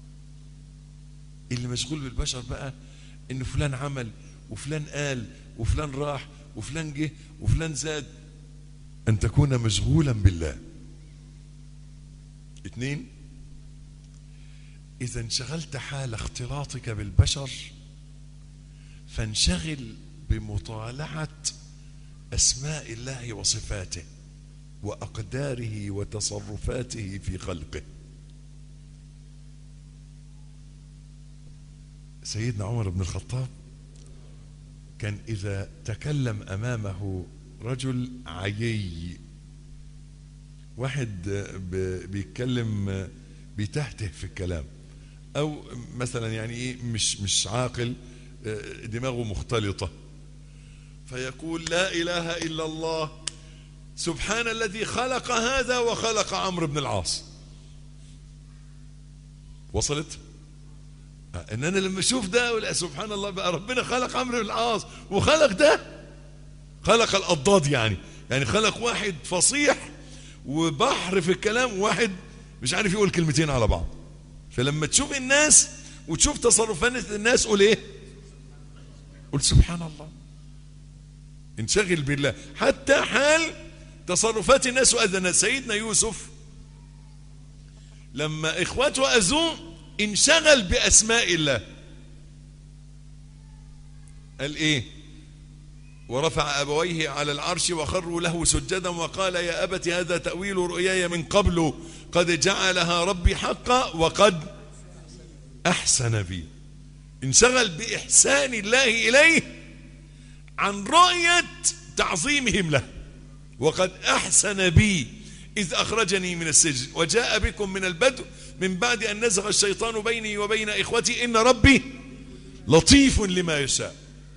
اللي مشغول بالبشر بقى ان فلان عمل وفلان قال وفلان راح وفلان جه وفلان زاد ان تكون مشغولا بالله اثنين اذا انشغلت حال اختلاطك بالبشر فانشغل بمطالعه اسماء الله وصفاته واقداره وتصرفاته في خلقه سيدنا عمر بن الخطاب كان إذا تكلم أمامه رجل عيي واحد بيتكلم بيتهته في الكلام أو مثلا يعني إيه مش مش عاقل دماغه مختلطة فيقول لا إله إلا الله سبحان الذي خلق هذا وخلق عمرو بن العاص وصلت؟ ان انا لما اشوف ده ولا سبحان الله بقى ربنا خلق عمرو بن العاص وخلق ده خلق الاضداد يعني يعني خلق واحد فصيح وبحر في الكلام وواحد مش عارف يقول كلمتين على بعض فلما تشوف الناس وتشوف تصرفات الناس قول ايه قول سبحان الله انشغل بالله حتى حال تصرفات الناس واذى سيدنا يوسف لما اخواته اذوه انشغل بأسماء الله قال ايه ورفع أبويه على العرش وخروا له سجدا وقال يا أبت هذا تأويل رؤياي من قبل قد جعلها ربي حقا وقد أحسن بي انشغل بإحسان الله إليه عن رؤية تعظيمهم له وقد أحسن بي إذ أخرجني من السجن وجاء بكم من البدو من بعد أن نزغ الشيطان بيني وبين إخوتي إن ربي لطيف لما يشاء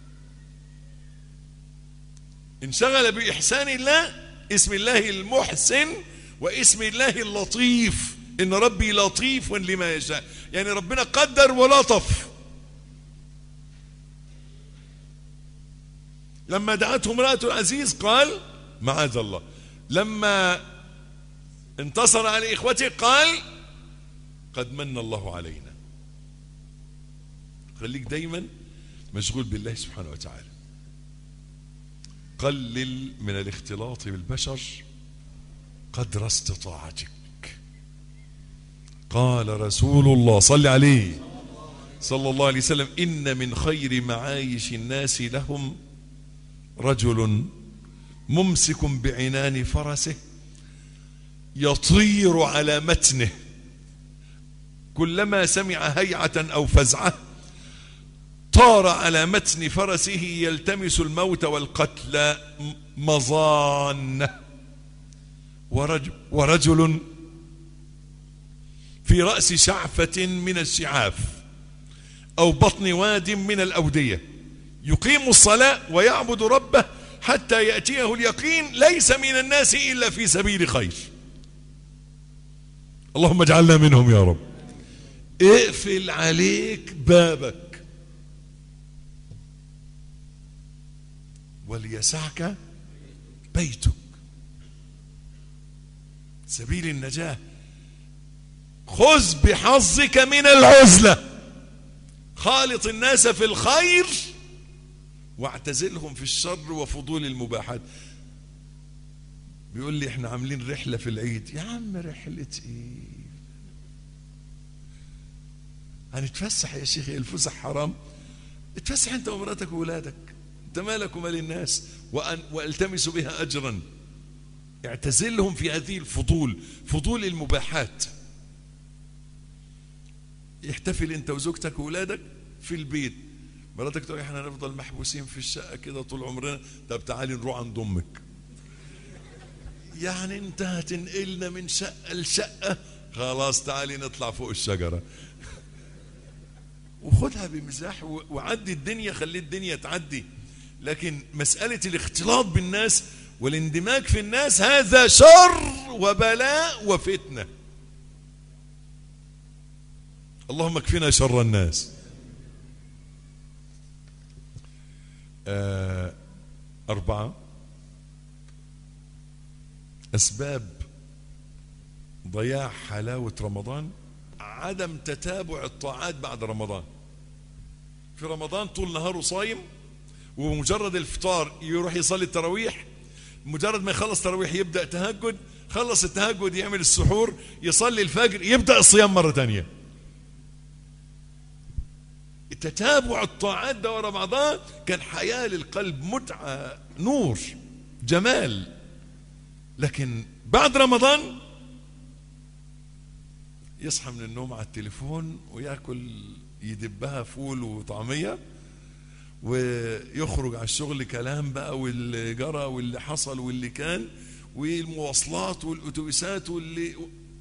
انشغل بإحسان الله اسم الله المحسن واسم الله اللطيف إن ربي لطيف لما يشاء يعني ربنا قدر ولطف لما دعته امرأة العزيز قال معاذ الله لما انتصر على إخوته قال قد من الله علينا خليك دايما مشغول بالله سبحانه وتعالى قلل من الاختلاط بالبشر قدر استطاعتك قال رسول الله صل عليه صلى الله عليه وسلم إن من خير معايش الناس لهم رجل ممسك بعنان فرسه يطير على متنه كلما سمع هيعة أو فزعة طار على متن فرسه يلتمس الموت والقتل مظان ورجل, ورجل في رأس شعفة من الشعاف أو بطن واد من الأودية يقيم الصلاة ويعبد ربه حتى يأتيه اليقين ليس من الناس إلا في سبيل خير اللهم اجعلنا منهم يا رب اقفل عليك بابك وليسعك بيتك سبيل النجاة خذ بحظك من العزلة خالط الناس في الخير واعتزلهم في الشر وفضول المباحات بيقول لي احنا عاملين رحلة في العيد يا عم رحلة ايه هنتفسح يا شيخ الفسح حرام اتفسح انت ومراتك وولادك انت مالك ومال الناس وأن والتمس بها اجرا اعتزلهم في هذه الفضول فضول المباحات احتفل انت وزوجتك وولادك في البيت مراتك تقول احنا هنفضل محبوسين في الشقه كده طول عمرنا طب تعالي نروح عند امك يعني انت هتنقلنا من شقه لشقه خلاص تعالي نطلع فوق الشجره وخدها بمزاح وعدي الدنيا خلي الدنيا تعدي لكن مسألة الاختلاط بالناس والاندماج في الناس هذا شر وبلاء وفتنة اللهم اكفنا شر الناس آه أربعة أسباب ضياع حلاوة رمضان عدم تتابع الطاعات بعد رمضان في رمضان طول نهاره صايم ومجرد الفطار يروح يصلي التراويح مجرد ما يخلص تراويح يبدأ تهجد خلص التهجد يعمل السحور يصلي الفجر يبدأ الصيام مرة تانية تتابع الطاعات ده ورا بعضها كان حياة للقلب متعة نور جمال لكن بعد رمضان يصحى من النوم على التليفون وياكل يدبها فول وطعميه ويخرج على الشغل كلام بقى واللي جرى واللي حصل واللي كان والمواصلات والاتوبيسات واللي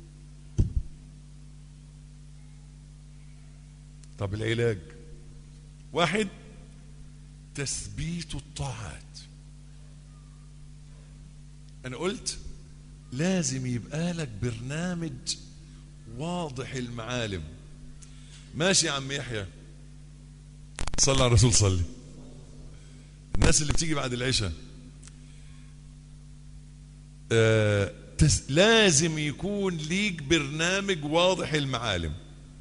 طب العلاج واحد تثبيت الطاعات انا قلت لازم يبقى لك برنامج واضح المعالم ماشي يا عم يحيى صلى على الرسول صلي الناس اللي بتيجي بعد العشاء آه تس... لازم يكون ليك برنامج واضح المعالم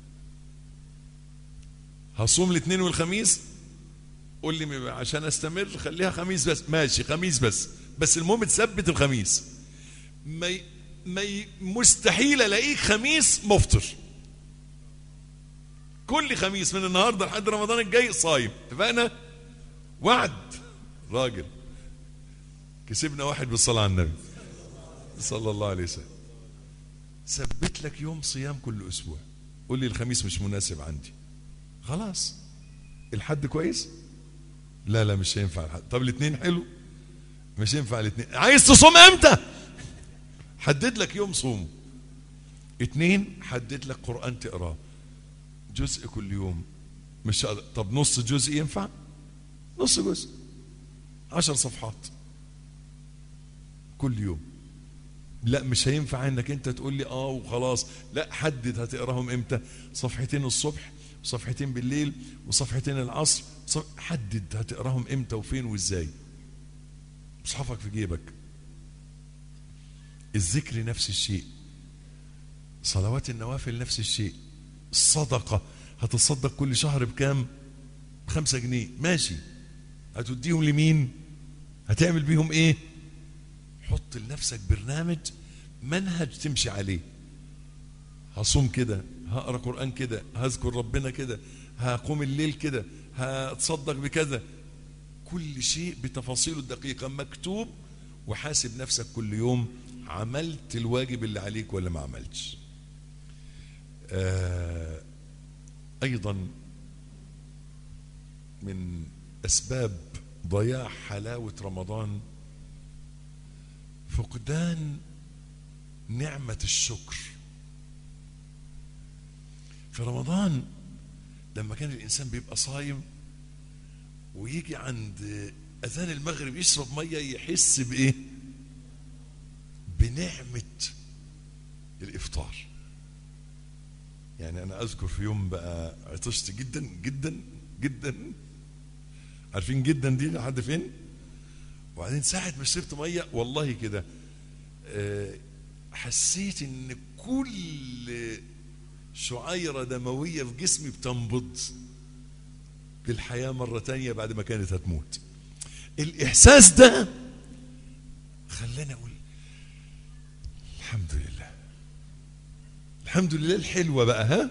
هصوم الاثنين والخميس قول لي عشان استمر خليها خميس بس ماشي خميس بس بس المهم تثبت الخميس ما ي... ما ي... مستحيل الاقيك خميس مفطر كل خميس من النهارده لحد رمضان الجاي صايم اتفقنا وعد راجل كسبنا واحد بالصلاة على النبي صلى الله عليه وسلم ثبت لك يوم صيام كل أسبوع قول لي الخميس مش مناسب عندي خلاص الحد كويس لا لا مش هينفع الحد طب الاثنين حلو مش ينفع الاثنين عايز تصوم امتى حدد لك يوم صوم اتنين حدد لك قرآن تقراه جزء كل يوم مش هقدر. طب نص جزء ينفع نص جزء عشر صفحات كل يوم لا مش هينفع انك انت تقول لي اه وخلاص لا حدد هتقراهم امتى صفحتين الصبح وصفحتين بالليل وصفحتين العصر صف... حدد هتقراهم امتى وفين وازاي مصحفك في جيبك الذكر نفس الشيء صلوات النوافل نفس الشيء الصدقة هتصدق كل شهر بكام بخمسة جنيه ماشي هتديهم لمين هتعمل بيهم ايه حط لنفسك برنامج منهج تمشي عليه هصوم كده هقرا قران كده هذكر ربنا كده هقوم الليل كده هتصدق بكذا كل شيء بتفاصيله الدقيقه مكتوب وحاسب نفسك كل يوم عملت الواجب اللي عليك ولا ما عملتش آه ايضا من اسباب ضياع حلاوه رمضان فقدان نعمة الشكر في رمضان لما كان الإنسان بيبقى صايم ويجي عند أذان المغرب يشرب مية يحس بإيه بنعمة الإفطار يعني أنا أذكر في يوم بقى عطشت جدا جدا جدا عارفين جدا دي لحد فين؟ وبعدين ساعة ما شربت مية والله كده أه حسيت ان كل شعيرة دموية في جسمي بتنبض بالحياة مرة تانية بعد ما كانت هتموت الإحساس ده خلاني أقول الحمد لله الحمد لله الحلوة بقى ها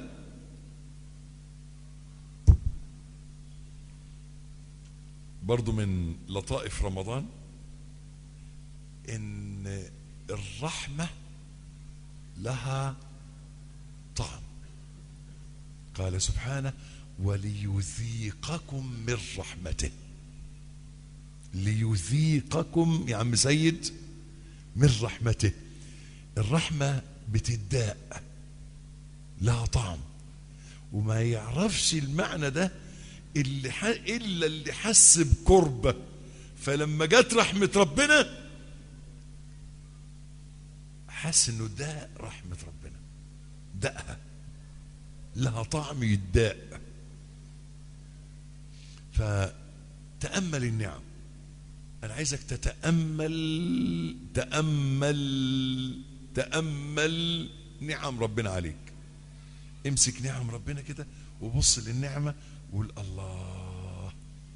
برضو من لطائف رمضان ان الرحمة لها طعم قال سبحانه وليذيقكم من رحمته ليذيقكم يا عم سيد من رحمته الرحمة بتداء لها طعم وما يعرفش المعنى ده اللي ح... الا اللي حس بكربه فلما جت رحمه ربنا حس انه ده رحمه ربنا دقها لها طعم يداء فتامل النعم انا عايزك تتامل تامل تامل نعم ربنا عليك امسك نعم ربنا كده وبص للنعمه وقول الله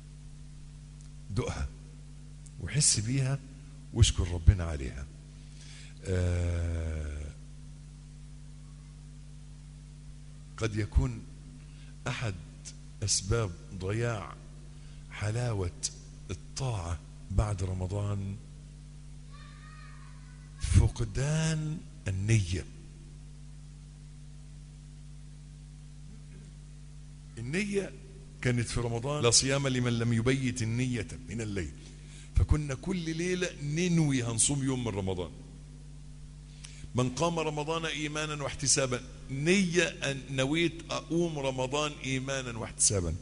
دقها وحس بيها واشكر ربنا عليها آه قد يكون احد اسباب ضياع حلاوه الطاعه بعد رمضان فقدان النيه النيه كانت في رمضان لا صيام لمن لم يبيت النية من الليل فكنا كل ليلة ننوي هنصوم يوم من رمضان من قام رمضان إيمانا واحتسابا نية أن نويت أقوم رمضان إيمانا واحتسابا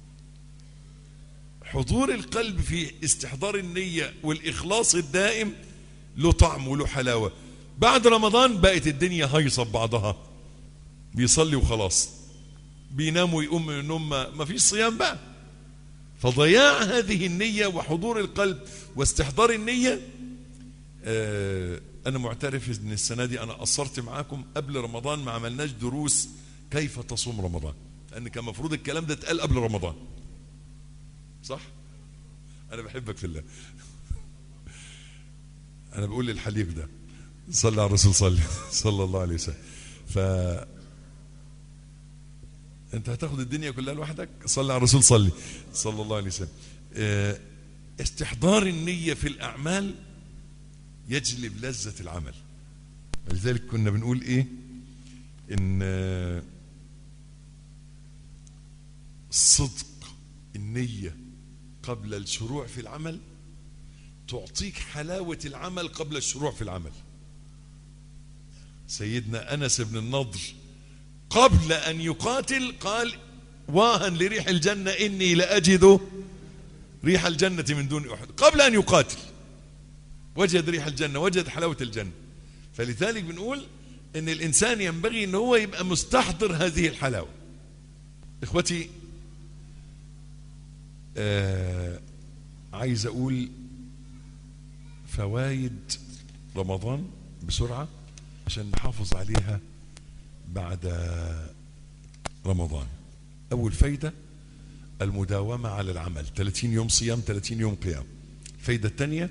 حضور القلب في استحضار النية والإخلاص الدائم له طعم وله حلاوة بعد رمضان بقت الدنيا هيصة ببعضها بيصلي وخلاص بينام ويقوم من النوم ما فيش صيام بقى فضياع هذه النية وحضور القلب واستحضار النية آه أنا معترف إن السنة دي أنا قصرت معاكم قبل رمضان ما عملناش دروس كيف تصوم رمضان لأن كان المفروض الكلام ده اتقال قبل رمضان صح؟ أنا بحبك في الله أنا بقول للحليب ده صلى على الرسول صلى صلى الله عليه وسلم ف انت هتاخد الدنيا كلها لوحدك صلي على الرسول صلي صلى الله عليه وسلم اه استحضار النية في الأعمال يجلب لذة العمل ولذلك كنا بنقول ايه ان صدق النية قبل الشروع في العمل تعطيك حلاوة العمل قبل الشروع في العمل سيدنا أنس بن النضر قبل أن يقاتل قال واها لريح الجنة إني لأجد ريح الجنة من دون أحد قبل أن يقاتل وجد ريح الجنة وجد حلاوة الجنة فلذلك بنقول ان الانسان ينبغي ان هو يبقى مستحضر هذه الحلاوة اخوتي آه عايز اقول فوائد رمضان بسرعة عشان نحافظ عليها بعد رمضان اول فايدة المداومة على العمل 30 يوم صيام 30 يوم قيام الفايدة الثانية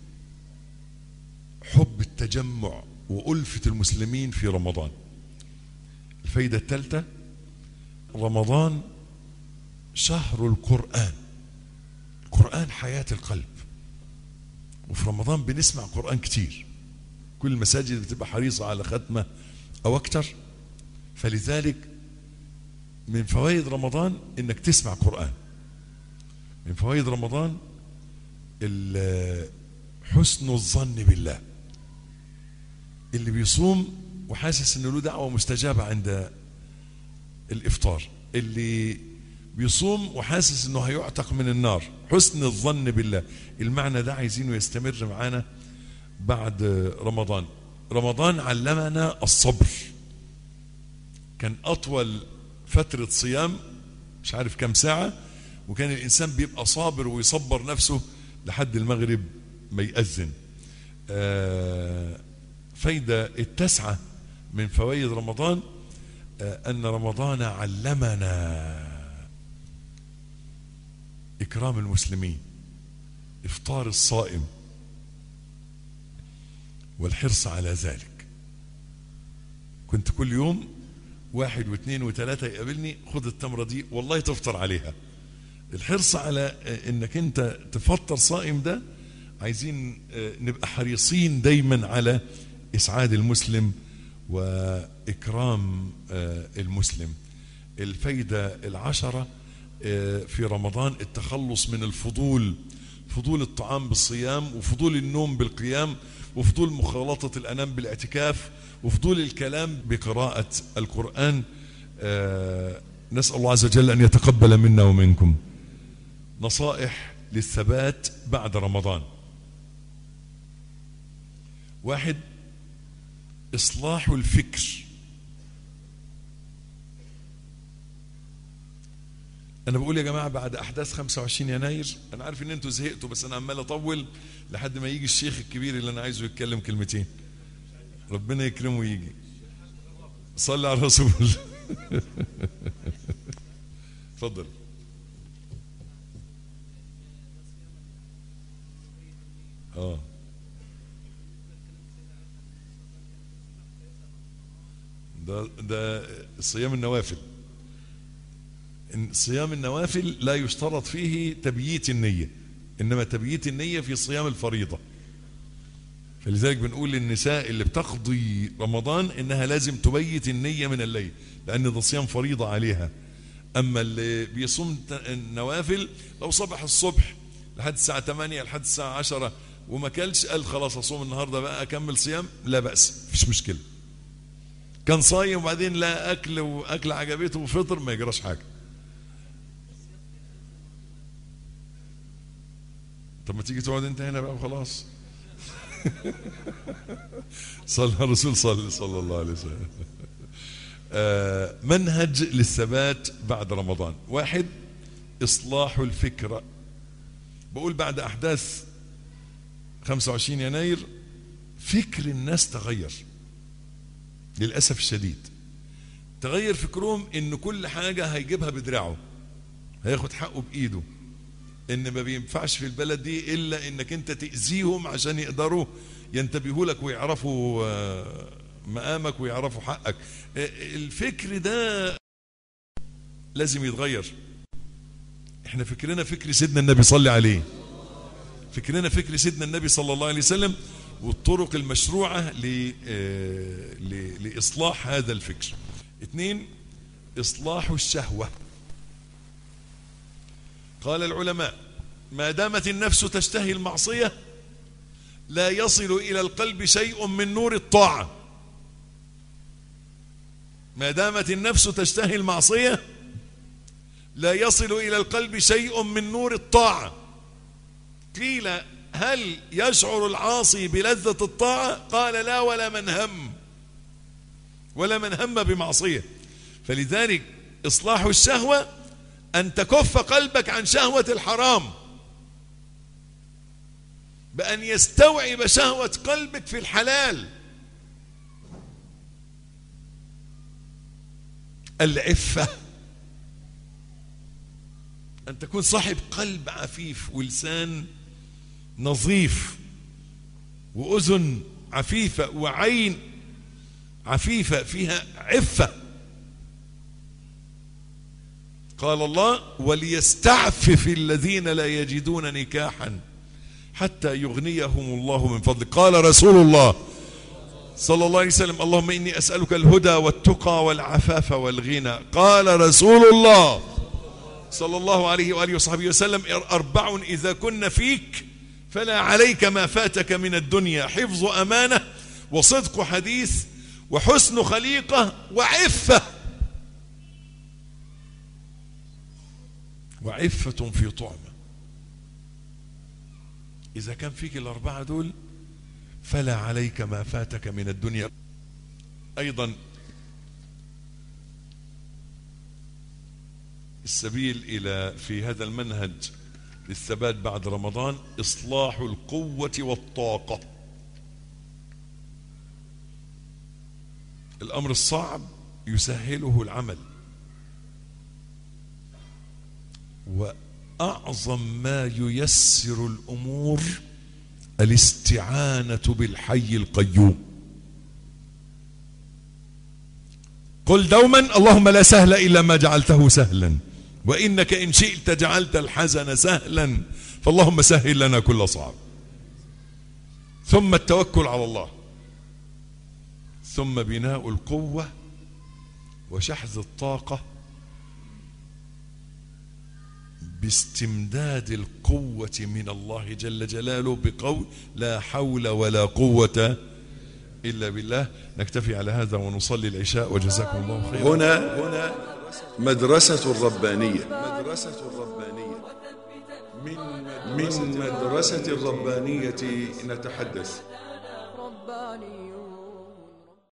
حب التجمع وألفة المسلمين في رمضان الفايدة الثالثة رمضان شهر القرآن القرآن حياة القلب وفي رمضان بنسمع قرآن كتير كل المساجد بتبقى حريصة على ختمة أو أكتر فلذلك من فوائد رمضان إنك تسمع قرآن من فوائد رمضان حسن الظن بالله اللي بيصوم وحاسس انه له دعوه مستجابه عند الافطار اللي بيصوم وحاسس انه هيعتق من النار حسن الظن بالله المعنى ده عايزينه يستمر معانا بعد رمضان رمضان علمنا الصبر كان اطول فتره صيام مش عارف كم ساعه وكان الانسان بيبقى صابر ويصبر نفسه لحد المغرب ما يأذن آه فايدة التاسعة من فوائد رمضان آه أن رمضان علمنا إكرام المسلمين إفطار الصائم والحرص على ذلك كنت كل يوم واحد واثنين وثلاثة يقابلني خد التمرة دي والله تفطر عليها الحرص على انك انت تفطر صائم ده عايزين نبقى حريصين دايما على اسعاد المسلم واكرام المسلم الفايده العشره في رمضان التخلص من الفضول فضول الطعام بالصيام وفضول النوم بالقيام وفضول مخالطه الانام بالاعتكاف وفضول الكلام بقراءه القران نسال الله عز وجل ان يتقبل منا ومنكم نصائح للثبات بعد رمضان واحد إصلاح الفكر أنا بقول يا جماعة بعد أحداث 25 يناير أنا عارف إن أنتوا زهقتوا بس أنا عمال أطول لحد ما يجي الشيخ الكبير اللي أنا عايزه يتكلم كلمتين ربنا يكرمه ويجي صلي على الرسول اتفضل اه ده ده صيام النوافل صيام النوافل لا يشترط فيه تبييت النية إنما تبييت النية في صيام الفريضة فلذلك بنقول للنساء اللي بتقضي رمضان إنها لازم تبيت النية من الليل لأن ده صيام فريضة عليها أما اللي بيصوم النوافل لو صبح الصبح لحد الساعة 8 لحد الساعة 10 وما كلش قال خلاص أصوم النهاردة بقى أكمل صيام لا بأس مفيش مشكلة كان صايم وبعدين لا أكل وأكل عجبته وفطر ما يجراش حاجة طب ما تيجي تقعد انت هنا بقى وخلاص صلى الرسول صلى صلى الله عليه وسلم آه منهج للثبات بعد رمضان واحد إصلاح الفكرة بقول بعد أحداث 25 يناير فكر الناس تغير للأسف الشديد تغير فكرهم ان كل حاجة هيجيبها بدراعه هياخد حقه بإيده ان ما بينفعش في البلد دي الا انك انت تأذيهم عشان يقدروا ينتبهوا لك ويعرفوا مقامك ويعرفوا حقك الفكر ده لازم يتغير احنا فكرنا فكر سيدنا النبي صلى عليه فكرنا فكر سيدنا النبي صلى الله عليه وسلم والطرق المشروعة ل- آه، ل- لإصلاح هذا الفكر اثنين إصلاح الشهوة قال العلماء ما دامت النفس تشتهي المعصية لا يصل إلى القلب شيء من نور الطاعة ما دامت النفس تشتهي المعصية لا يصل إلى القلب شيء من نور الطاعة قيل هل يشعر العاصي بلذة الطاعة قال لا ولا من هم ولا من هم بمعصية فلذلك إصلاح الشهوة أن تكف قلبك عن شهوة الحرام بأن يستوعب شهوة قلبك في الحلال العفة أن تكون صاحب قلب عفيف ولسان نظيف وأذن عفيفة وعين عفيفة فيها عفة قال الله وليستعفف الذين لا يجدون نكاحا حتى يغنيهم الله من فضله قال رسول الله صلى الله عليه وسلم اللهم إني أسألك الهدى والتقى والعفاف والغنى قال رسول الله صلى الله عليه وآله وصحبه وسلم أربع إذا كن فيك فلا عليك ما فاتك من الدنيا حفظ أمانة وصدق حديث وحسن خليقة وعفة وعفة في طعمة إذا كان فيك الأربعة دول فلا عليك ما فاتك من الدنيا أيضا السبيل إلى في هذا المنهج للثبات بعد رمضان إصلاح القوة والطاقة الأمر الصعب يسهله العمل وأعظم ما ييسر الأمور الاستعانة بالحي القيوم قل دوما اللهم لا سهل إلا ما جعلته سهلا وإنك إن شئت جعلت الحزن سهلا فاللهم سهل لنا كل صعب ثم التوكل على الله ثم بناء القوة وشحذ الطاقة باستمداد القوة من الله جل جلاله بقول لا حول ولا قوة إلا بالله نكتفي على هذا ونصلي العشاء وجزاكم الله خيرا هنا هنا مدرسة الربانية مدرسة الربانية من من مدرسة الربانية نتحدث رباني